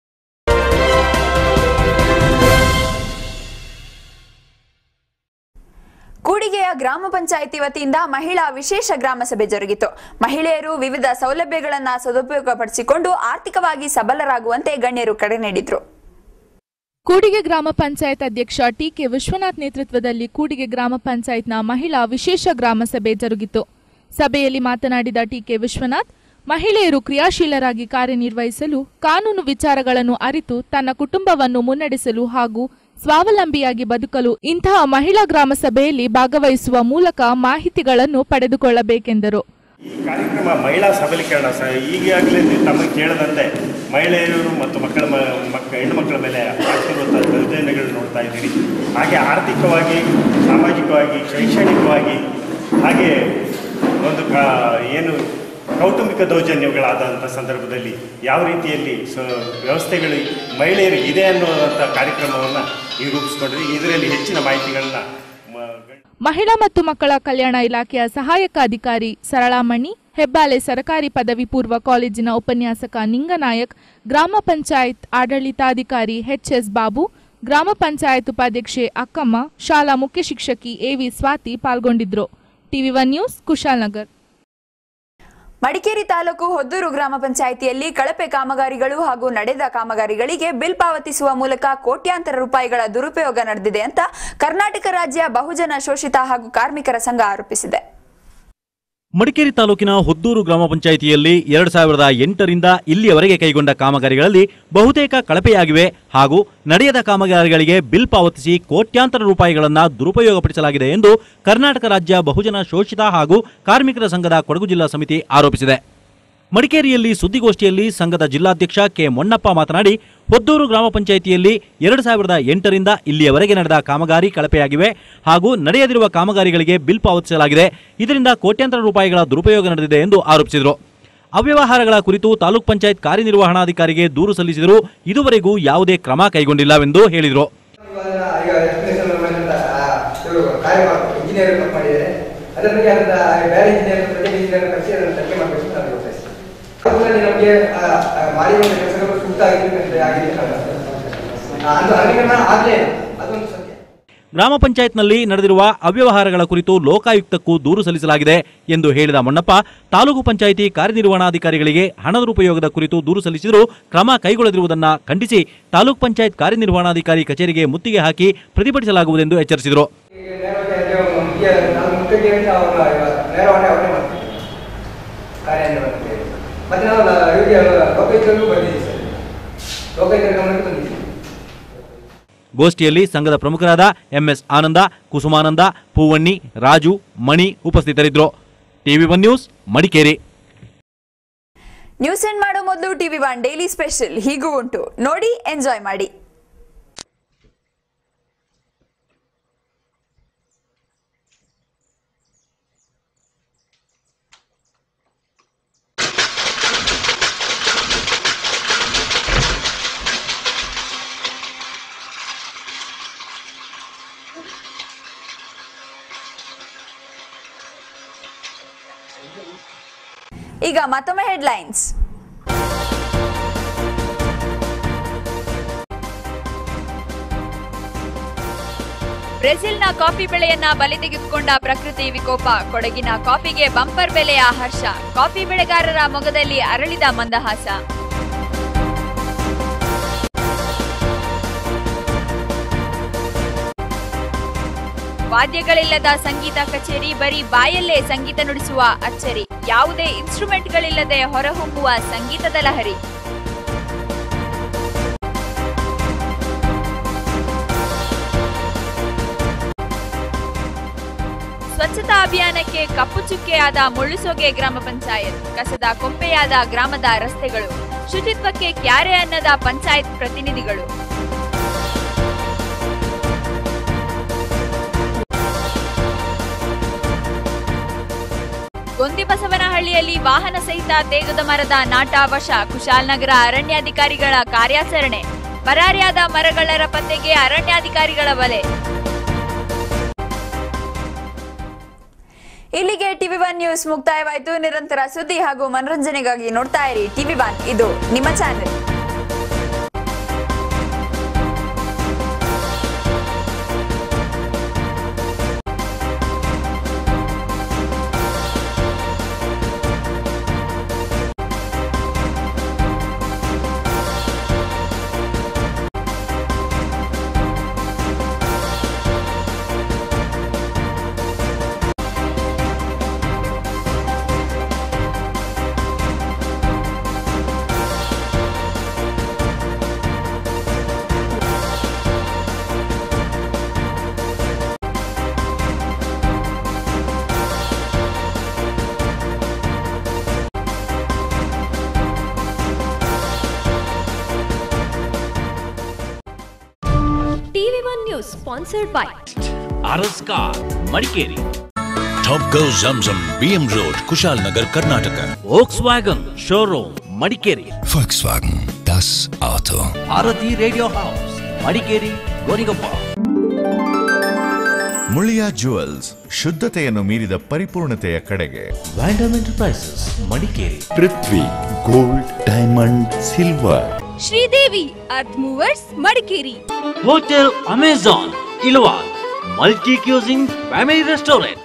G: ಕೂಡಿಗೆಯ ಗ್ರಾಮ ಪಂಚಾಯಿತಿ ವತಿಯಿಂದ ಮಹಿಳಾ ವಿಶೇಷ ಗ್ರಾಮ ಸಭೆ ಜರುಗಿತು ಮಹಿಳೆಯರು ವಿವಿಧ ಸೌಲಭ್ಯಗಳನ್ನು ಸದುಪಯೋಗಪಡಿಸಿಕೊಂಡು ಆರ್ಥಿಕವಾಗಿ ಸಬಲರಾಗುವಂತೆ ಗಣ್ಯರು ಕರೆ ನೀಡಿದ್ರು
W: ಕೂಡಿಗೆ ಗ್ರಾಮ ಪಂಚಾಯತ್ ಅಧ್ಯಕ್ಷ ಟಿಕೆ ವಿಶ್ವನಾಥ್ ನೇತೃತ್ವದಲ್ಲಿ ಕೂಡಿಗೆ ಗ್ರಾಮ ಪಂಚಾಯತ್ನ ಮಹಿಳಾ ವಿಶೇಷ ಗ್ರಾಮ ಸಭೆ ಜರುಗಿತು ಸಭೆಯಲ್ಲಿ ಮಾತನಾಡಿದ ಟಿಕೆ ವಿಶ್ವನಾಥ್ ಮಹಿಳೆಯರು ಕ್ರಿಯಾಶೀಲರಾಗಿ ಕಾರ್ಯನಿರ್ವಹಿಸಲು ಕಾನೂನು ವಿಚಾರಗಳನ್ನು ಅರಿತು ತನ್ನ ಕುಟುಂಬವನ್ನು ಮುನ್ನಡೆಸಲು ಹಾಗೂ ಸ್ವಾವಲಂಬಿಯಾಗಿ ಬದುಕಲು ಇಂತಹ ಮಹಿಳಾ ಗ್ರಾಮ ಸಭೆಯಲ್ಲಿ ಭಾಗವಹಿಸುವ ಮೂಲಕ ಮಾಹಿತಿಗಳನ್ನು ಪಡೆದುಕೊಳ್ಳಬೇಕೆಂದರು
X: ಕಾರ್ಯಕ್ರಮ ಮಹಿಳಾ ಸಬಲೀಕರಣ ಸ ಈಗಾಗಲೇ ತಮಗೆ ಕೇಳದಂತೆ ಮಹಿಳೆಯರು ಮತ್ತು ಮಕ್ಕಳ ಮ ಮಕ್ಕ ಹೆಣ್ಣು ಮಕ್ಕಳ ಮೇಲೆ ಆಗ್ತಿರುವಂಥ ದೌರ್ಜನ್ಯಗಳು ನೋಡ್ತಾ ಇದ್ದೀರಿ ಹಾಗೆ ಆರ್ಥಿಕವಾಗಿ ಸಾಮಾಜಿಕವಾಗಿ ಶೈಕ್ಷಣಿಕವಾಗಿ ಹಾಗೆ ಒಂದು ಕಾ ಏನು ಕೌಟುಂಬಿಕ ದೌರ್ಜನ್ಯಗಳಾದಂಥ ಸಂದರ್ಭದಲ್ಲಿ ಯಾವ ರೀತಿಯಲ್ಲಿ ಸ ವ್ಯವಸ್ಥೆಗಳು ಮಹಿಳೆಯರಿಗೆ ಇದೆ ಅನ್ನುವಂಥ ಕಾರ್ಯಕ್ರಮವನ್ನು ಈಗ ರೂಪಿಸ್ಕೊಂಡ್ರಿ ಇದರಲ್ಲಿ ಹೆಚ್ಚಿನ ಮಾಹಿತಿಗಳನ್ನ
W: ಮಹಿಳಾ ಮತ್ತು ಮಕ್ಕಳ ಕಲ್ಯಾಣ ಇಲಾಖೆಯ ಸಹಾಯಕ ಅಧಿಕಾರಿ ಸರಳಾಮಣಿ ಹೆಬ್ಬಾಲೆ ಸರಕಾರಿ ಪದವಿ ಪೂರ್ವ ಕಾಲೇಜಿನ ಉಪನ್ಯಾಸಕ ನಿಂಗನಾಯಕ್ ಗ್ರಾಮ ಪಂಚಾಯತ್ ಆಡಳಿತಾಧಿಕಾರಿ ಎಚ್ಎಸ್ ಬಾಬು ಗ್ರಾಮ ಪಂಚಾಯತ್ ಉಪಾಧ್ಯಕ್ಷೆ ಅಕ್ಕಮ್ಮ ಶಾಲಾ ಮುಖ್ಯ ಶಿಕ್ಷಕಿ ಎವಿ ಸ್ವಾತಿ ಪಾಲ್ಗೊಂಡಿದ್ರು TV one news Kushalnagar
G: Madikeri ತಾಲೂಕು ಹೊದ್ದೂರು ಗ್ರಾಮ ಪಂಚಾಯಿತಿಯಲ್ಲಿ ಕಳಪೆ ಕಾಮಗಾರಿಗಳು ಹಾಗೂ ನಡೆದ ಕಾಮಗಾರಿಗಳಿಗೆ ಬಿಲ್ ಪಾವತಿಸುವ ಮೂಲಕ ಕೋಟ್ಯಾಂತರ ರೂಪಾಯಿಗಳ ದುರುಪಯೋಗ ನಡೆದಿದೆ ಅಂತ ಕರ್ನಾಟಕ ರಾಜ್ಯ ಬಹುಜನ ಶೋಷಿತ ಹಾಗೂ ಕಾರ್ಮಿಕರ ಸಂಘ ಆರೋಪಿಸಿದೆ
M: ಮಡಿಕೇರಿ ತಾಲೂಕಿನ ಹೊದ್ದೂರು ಗ್ರಾಮ ಪಂಚಾಯಿತಿಯಲ್ಲಿ ಎರಡು ಸಾವಿರದ ಎಂಟರಿಂದ ಇಲ್ಲಿಯವರೆಗೆ ಕೈಗೊಂಡ ಕಾಮಗಾರಿಗಳಲ್ಲಿ ಬಹುತೇಕ ಕಳಪೆಯಾಗಿವೆ ಹಾಗೂ ನಡೆಯದ ಕಾಮಗಾರಿಗಳಿಗೆ ಬಿಲ್ ಪಾವತಿಸಿ ಕೋಟ್ಯಾಂತರ ರೂಪಾಯಿಗಳನ್ನು ದುರುಪಯೋಗಪಡಿಸಲಾಗಿದೆ ಎಂದು ಕರ್ನಾಟಕ ರಾಜ್ಯ ಬಹುಜನ ಶೋಷಿತ ಹಾಗೂ ಕಾರ್ಮಿಕರ ಸಂಘದ ಕೊಡಗು ಜಿಲ್ಲಾ ಸಮಿತಿ ಆರೋಪಿಸಿದೆ ಮಡಿಕೇರಿಯಲ್ಲಿ ಸುದ್ದಿಗೋಷ್ಠಿಯಲ್ಲಿ ಸಂಘದ ಜಿಲ್ಲಾಧ್ಯಕ್ಷ ಕೆ ಮೊನ್ನಪ್ಪ ಮಾತನಾಡಿ ಹೊದ್ದೂರು ಗ್ರಾಮ ಪಂಚಾಯಿತಿಯಲ್ಲಿ ಎರಡು ಸಾವಿರದ ಎಂಟರಿಂದ ಇಲ್ಲಿಯವರೆಗೆ ನಡೆದ ಕಾಮಗಾರಿ ಕಳಪೆಯಾಗಿವೆ ಹಾಗೂ ನಡೆಯದಿರುವ ಕಾಮಗಾರಿಗಳಿಗೆ ಬಿಲ್ ಪಾವತಿಸಲಾಗಿದೆ ಇದರಿಂದ ಕೋಟ್ಯಾಂತರ ರೂಪಾಯಿಗಳ ದುರುಪಯೋಗ ನಡೆದಿದೆ ಎಂದು ಆರೋಪಿಸಿದರು ಅವ್ಯವಹಾರಗಳ ಕುರಿತು ತಾಲೂಕ್ ಪಂಚಾಯತ್ ಕಾರ್ಯನಿರ್ವಹಣಾಧಿಕಾರಿಗೆ ದೂರು ಸಲ್ಲಿಸಿದರೂ ಇದುವರೆಗೂ ಯಾವುದೇ ಕ್ರಮ ಕೈಗೊಂಡಿಲ್ಲವೆಂದು ಹೇಳಿದರು
Y: ಈಗ ಎಸ್ಟಿಮೇಷನ್ ಮಾಡಿದಂತ ಇವರು ಕಾರ್ಯ ಇಂಜಿನಿಯರ್ ಮಾಡಿದ್ದಾರೆ ಅದರ ಬಗ್ಗೆ ಅದನ್ನ ಬೇರೆ ಇಂಜಿನಿಯರ್ ಪ್ರತಿ ಇಂಜಿನಿಯರ್ ಕಳಿಸಿ ಅದನ್ನು ತನಿಖೆ ಮಾಡಬೇಕು ಅಂತ ನಾನು ಯೋಚಿಸ್ತೀನಿ ಅವುಗಳಲ್ಲಿ ನಮಗೆ ಮಾಡಿದ ಕೆಲಸಗಳು ಸೂಕ್ತ ಆಗಿದೆ ಅಂತ ಆಗಿದೆ ಅಂತ ನಾನು- ಆ, ಅದು ಅನುಗಮನ ಆಗಲೇ ಇಲ್ಲ. ಅದೊಂದು ಸತ್ಯ
M: ಗ್ರಾಮ ಪಂಚಾಯತ್ನಲ್ಲಿ ನಡೆದಿರುವ ಅವ್ಯವಹಾರಗಳ ಕುರಿತು ಲೋಕಾಯುಕ್ತಕ್ಕೂ ದೂರು ಸಲ್ಲಿಸಲಾಗಿದೆ ಎಂದು ಹೇಳಿದ ಮೊನ್ನಪ್ಪ ತಾಲೂಕು ಪಂಚಾಯಿತಿ ಕಾರ್ಯನಿರ್ವಹಣಾಧಿಕಾರಿಗಳಿಗೆ ಹಣ ದುರುಪಯೋಗದ ಕುರಿತು ದೂರು ಸಲ್ಲಿಸಿದರೂ ಕ್ರಮ ಕೈಗೊಳ್ಳದಿರುವುದನ್ನು ಖಂಡಿಸಿ ತಾಲೂಕ್ ಪಂಚಾಯತ್ ಕಾರ್ಯನಿರ್ವಹಣಾಧಿಕಾರಿ ಕಚೇರಿಗೆ ಮುತ್ತಿಗೆ ಹಾಕಿ ಪ್ರತಿಭಟಿಸಲಾಗುವುದೆಂದು ಎಚ್ಚರಿಸಿದರು
Y: ಈಗ ನೇರವಾಗಿ ಅದೇ ಒಂದು ಮುಖ್ಯ ನಾನು ಮುಖ್ಯಕ್ಕೆ ಅವರು ನೇರವಾಗಿ ಅವರೇ ಮಾಡ್ತಾರೆ ಕಾರ್ಯನಿರ್ವಹಣೆ ಮತ್ತೆ ನಾವು ಇವರಿಗೆ ಲೋಕಾಯುಕ್ತರಿಗೂ ಬಂದಿದ್ದೀವಿ ಸರ್ ಲೋಕಾಯುಕ್ತರ ಗಮನಕ್ಕೆ ಬಂದಿದ್ದೀವಿ
M: ಗೋಷ್ಠಿಯಲ್ಲಿ ಸಂಘದ ಪ್ರಮುಖರಾದ ಎಂಎಸ್ ಆನಂದ ಕುಸುಮಾನಂದ ಪೂವಣ್ಣಿ ರಾಜು ಮಣಿ ಉಪಸ್ಥಿತರಿದ್ದರು TV one news Madikeri
G: news end ಮಾಡೋ ಮೊದಲು ಟಿವಿ ಒನ್ ಡೈಲಿ ಸ್ಪೆಷಲ್ ಹೀಗೂ ಉಂಟು ನೋಡಿ ಎಂಜಾಯ್ ಮಾಡಿ ಈಗ ಮತ್ತೊಮ್ಮೆ ಹೆಡ್ಲೈನ್ಸ್
F: ಬ್ರೆಜಿಲ್ನ ಕಾಫಿ ಬೆಳೆಯನ್ನ ಬಲಿ ತೆಗೆದುಕೊಂಡ ಪ್ರಕೃತಿ ವಿಕೋಪ ಕೊಡಗಿನ ಕಾಫಿಗೆ ಬಂಪರ್ ಬೆಲೆಯ ಹರ್ಷ ಕಾಫಿ ಬೆಳೆಗಾರರ ಮೊಗದಲ್ಲಿ ಅರಳಿದ ಮಂದಹಾಸ ವಾದ್ಯಗಳಿಲ್ಲದ ಸಂಗೀತ ಕಚೇರಿ ಬರೀ ಬಾಯಲ್ಲೇ ಸಂಗೀತ ನುಡಿಸುವ ಅಚ್ಚರಿ ಯಾವುದೇ ಇನ್ಸ್ಟ್ರೂಮೆಂಟ್ಗಳಿಲ್ಲದೆ ಹೊರಹೊಮ್ಮುವ ಸಂಗೀತದ ಲಹರಿ ಅಭಿಯಾನಕ್ಕೆ ಕಪ್ಪು ಚುಕ್ಕೆಯಾದ ಮುಳ್ಳುಸೋಗೆ ಗ್ರಾಮ ಪಂಚಾಯತ್ ಕಸದ ಕೊಂಪೆಯಾದ ಗ್ರಾಮದ ರಸ್ತೆಗಳು ಶುಚಿತ್ವಕ್ಕೆ ಕ್ಯಾರೆ ಅನ್ನದ ಪಂಚಾಯತ್ ಪ್ರತಿನಿಧಿಗಳು ಗೊಂದಿಬಸವನಹಳ್ಳಿಯಲ್ಲಿ ವಾಹನ ಸಹಿತ ತೇಗದ ಮರದ ನಾಟ ವಶ ಕುಶಾಲನಗರ ಅರಣ್ಯಾಧಿಕಾರಿಗಳ ಕಾರ್ಯಾಚರಣೆ ಪರಾರಿಯಾದ ಮರಗಳರ ಪತ್ತೆಗೆ ಅರಣ್ಯಾಧಿಕಾರಿಗಳ ಬಲೆ
G: ಇಲ್ಲಿಗೆ ಟಿವಿ ಒನ್ ನ್ಯೂಸ್ ಮುಕ್ತಾಯವಾಯಿತು ನಿರಂತರ ಸುದ್ದಿ ಹಾಗೂ ಮನರಂಜನೆಗಾಗಿ ನೋಡ್ತಾ ಇರಿ ಟಿವಿ ಒನ್ ಇದು ನಿಮ್ಮ channel
B: TV one news sponsored by
C: RS car Madikeri
I: Top Go Zamzam BM Road, Kushal Nagar, Karnataka.
C: Volkswagen showroom Madikeri
Q: Volkswagen, das Auto.
C: Bharathi radio house Madikeri ಗೋರಿಗೊಪ್ಪ
K: Muliya jewels ಶುದ್ಧತೆಯನ್ನು ಮೀರಿದ ಪರಿಪೂರ್ಣತೆಯ ಕಡೆಗೆ
C: ವ್ಯಾಂಡಮ್ enterprises Madikeri
E: Prithvi gold diamond silver
F: Sridevi earth movers Madikeri
C: hotel Amazon ಇಲ್ವಾಲ್ multi cuisine family restaurant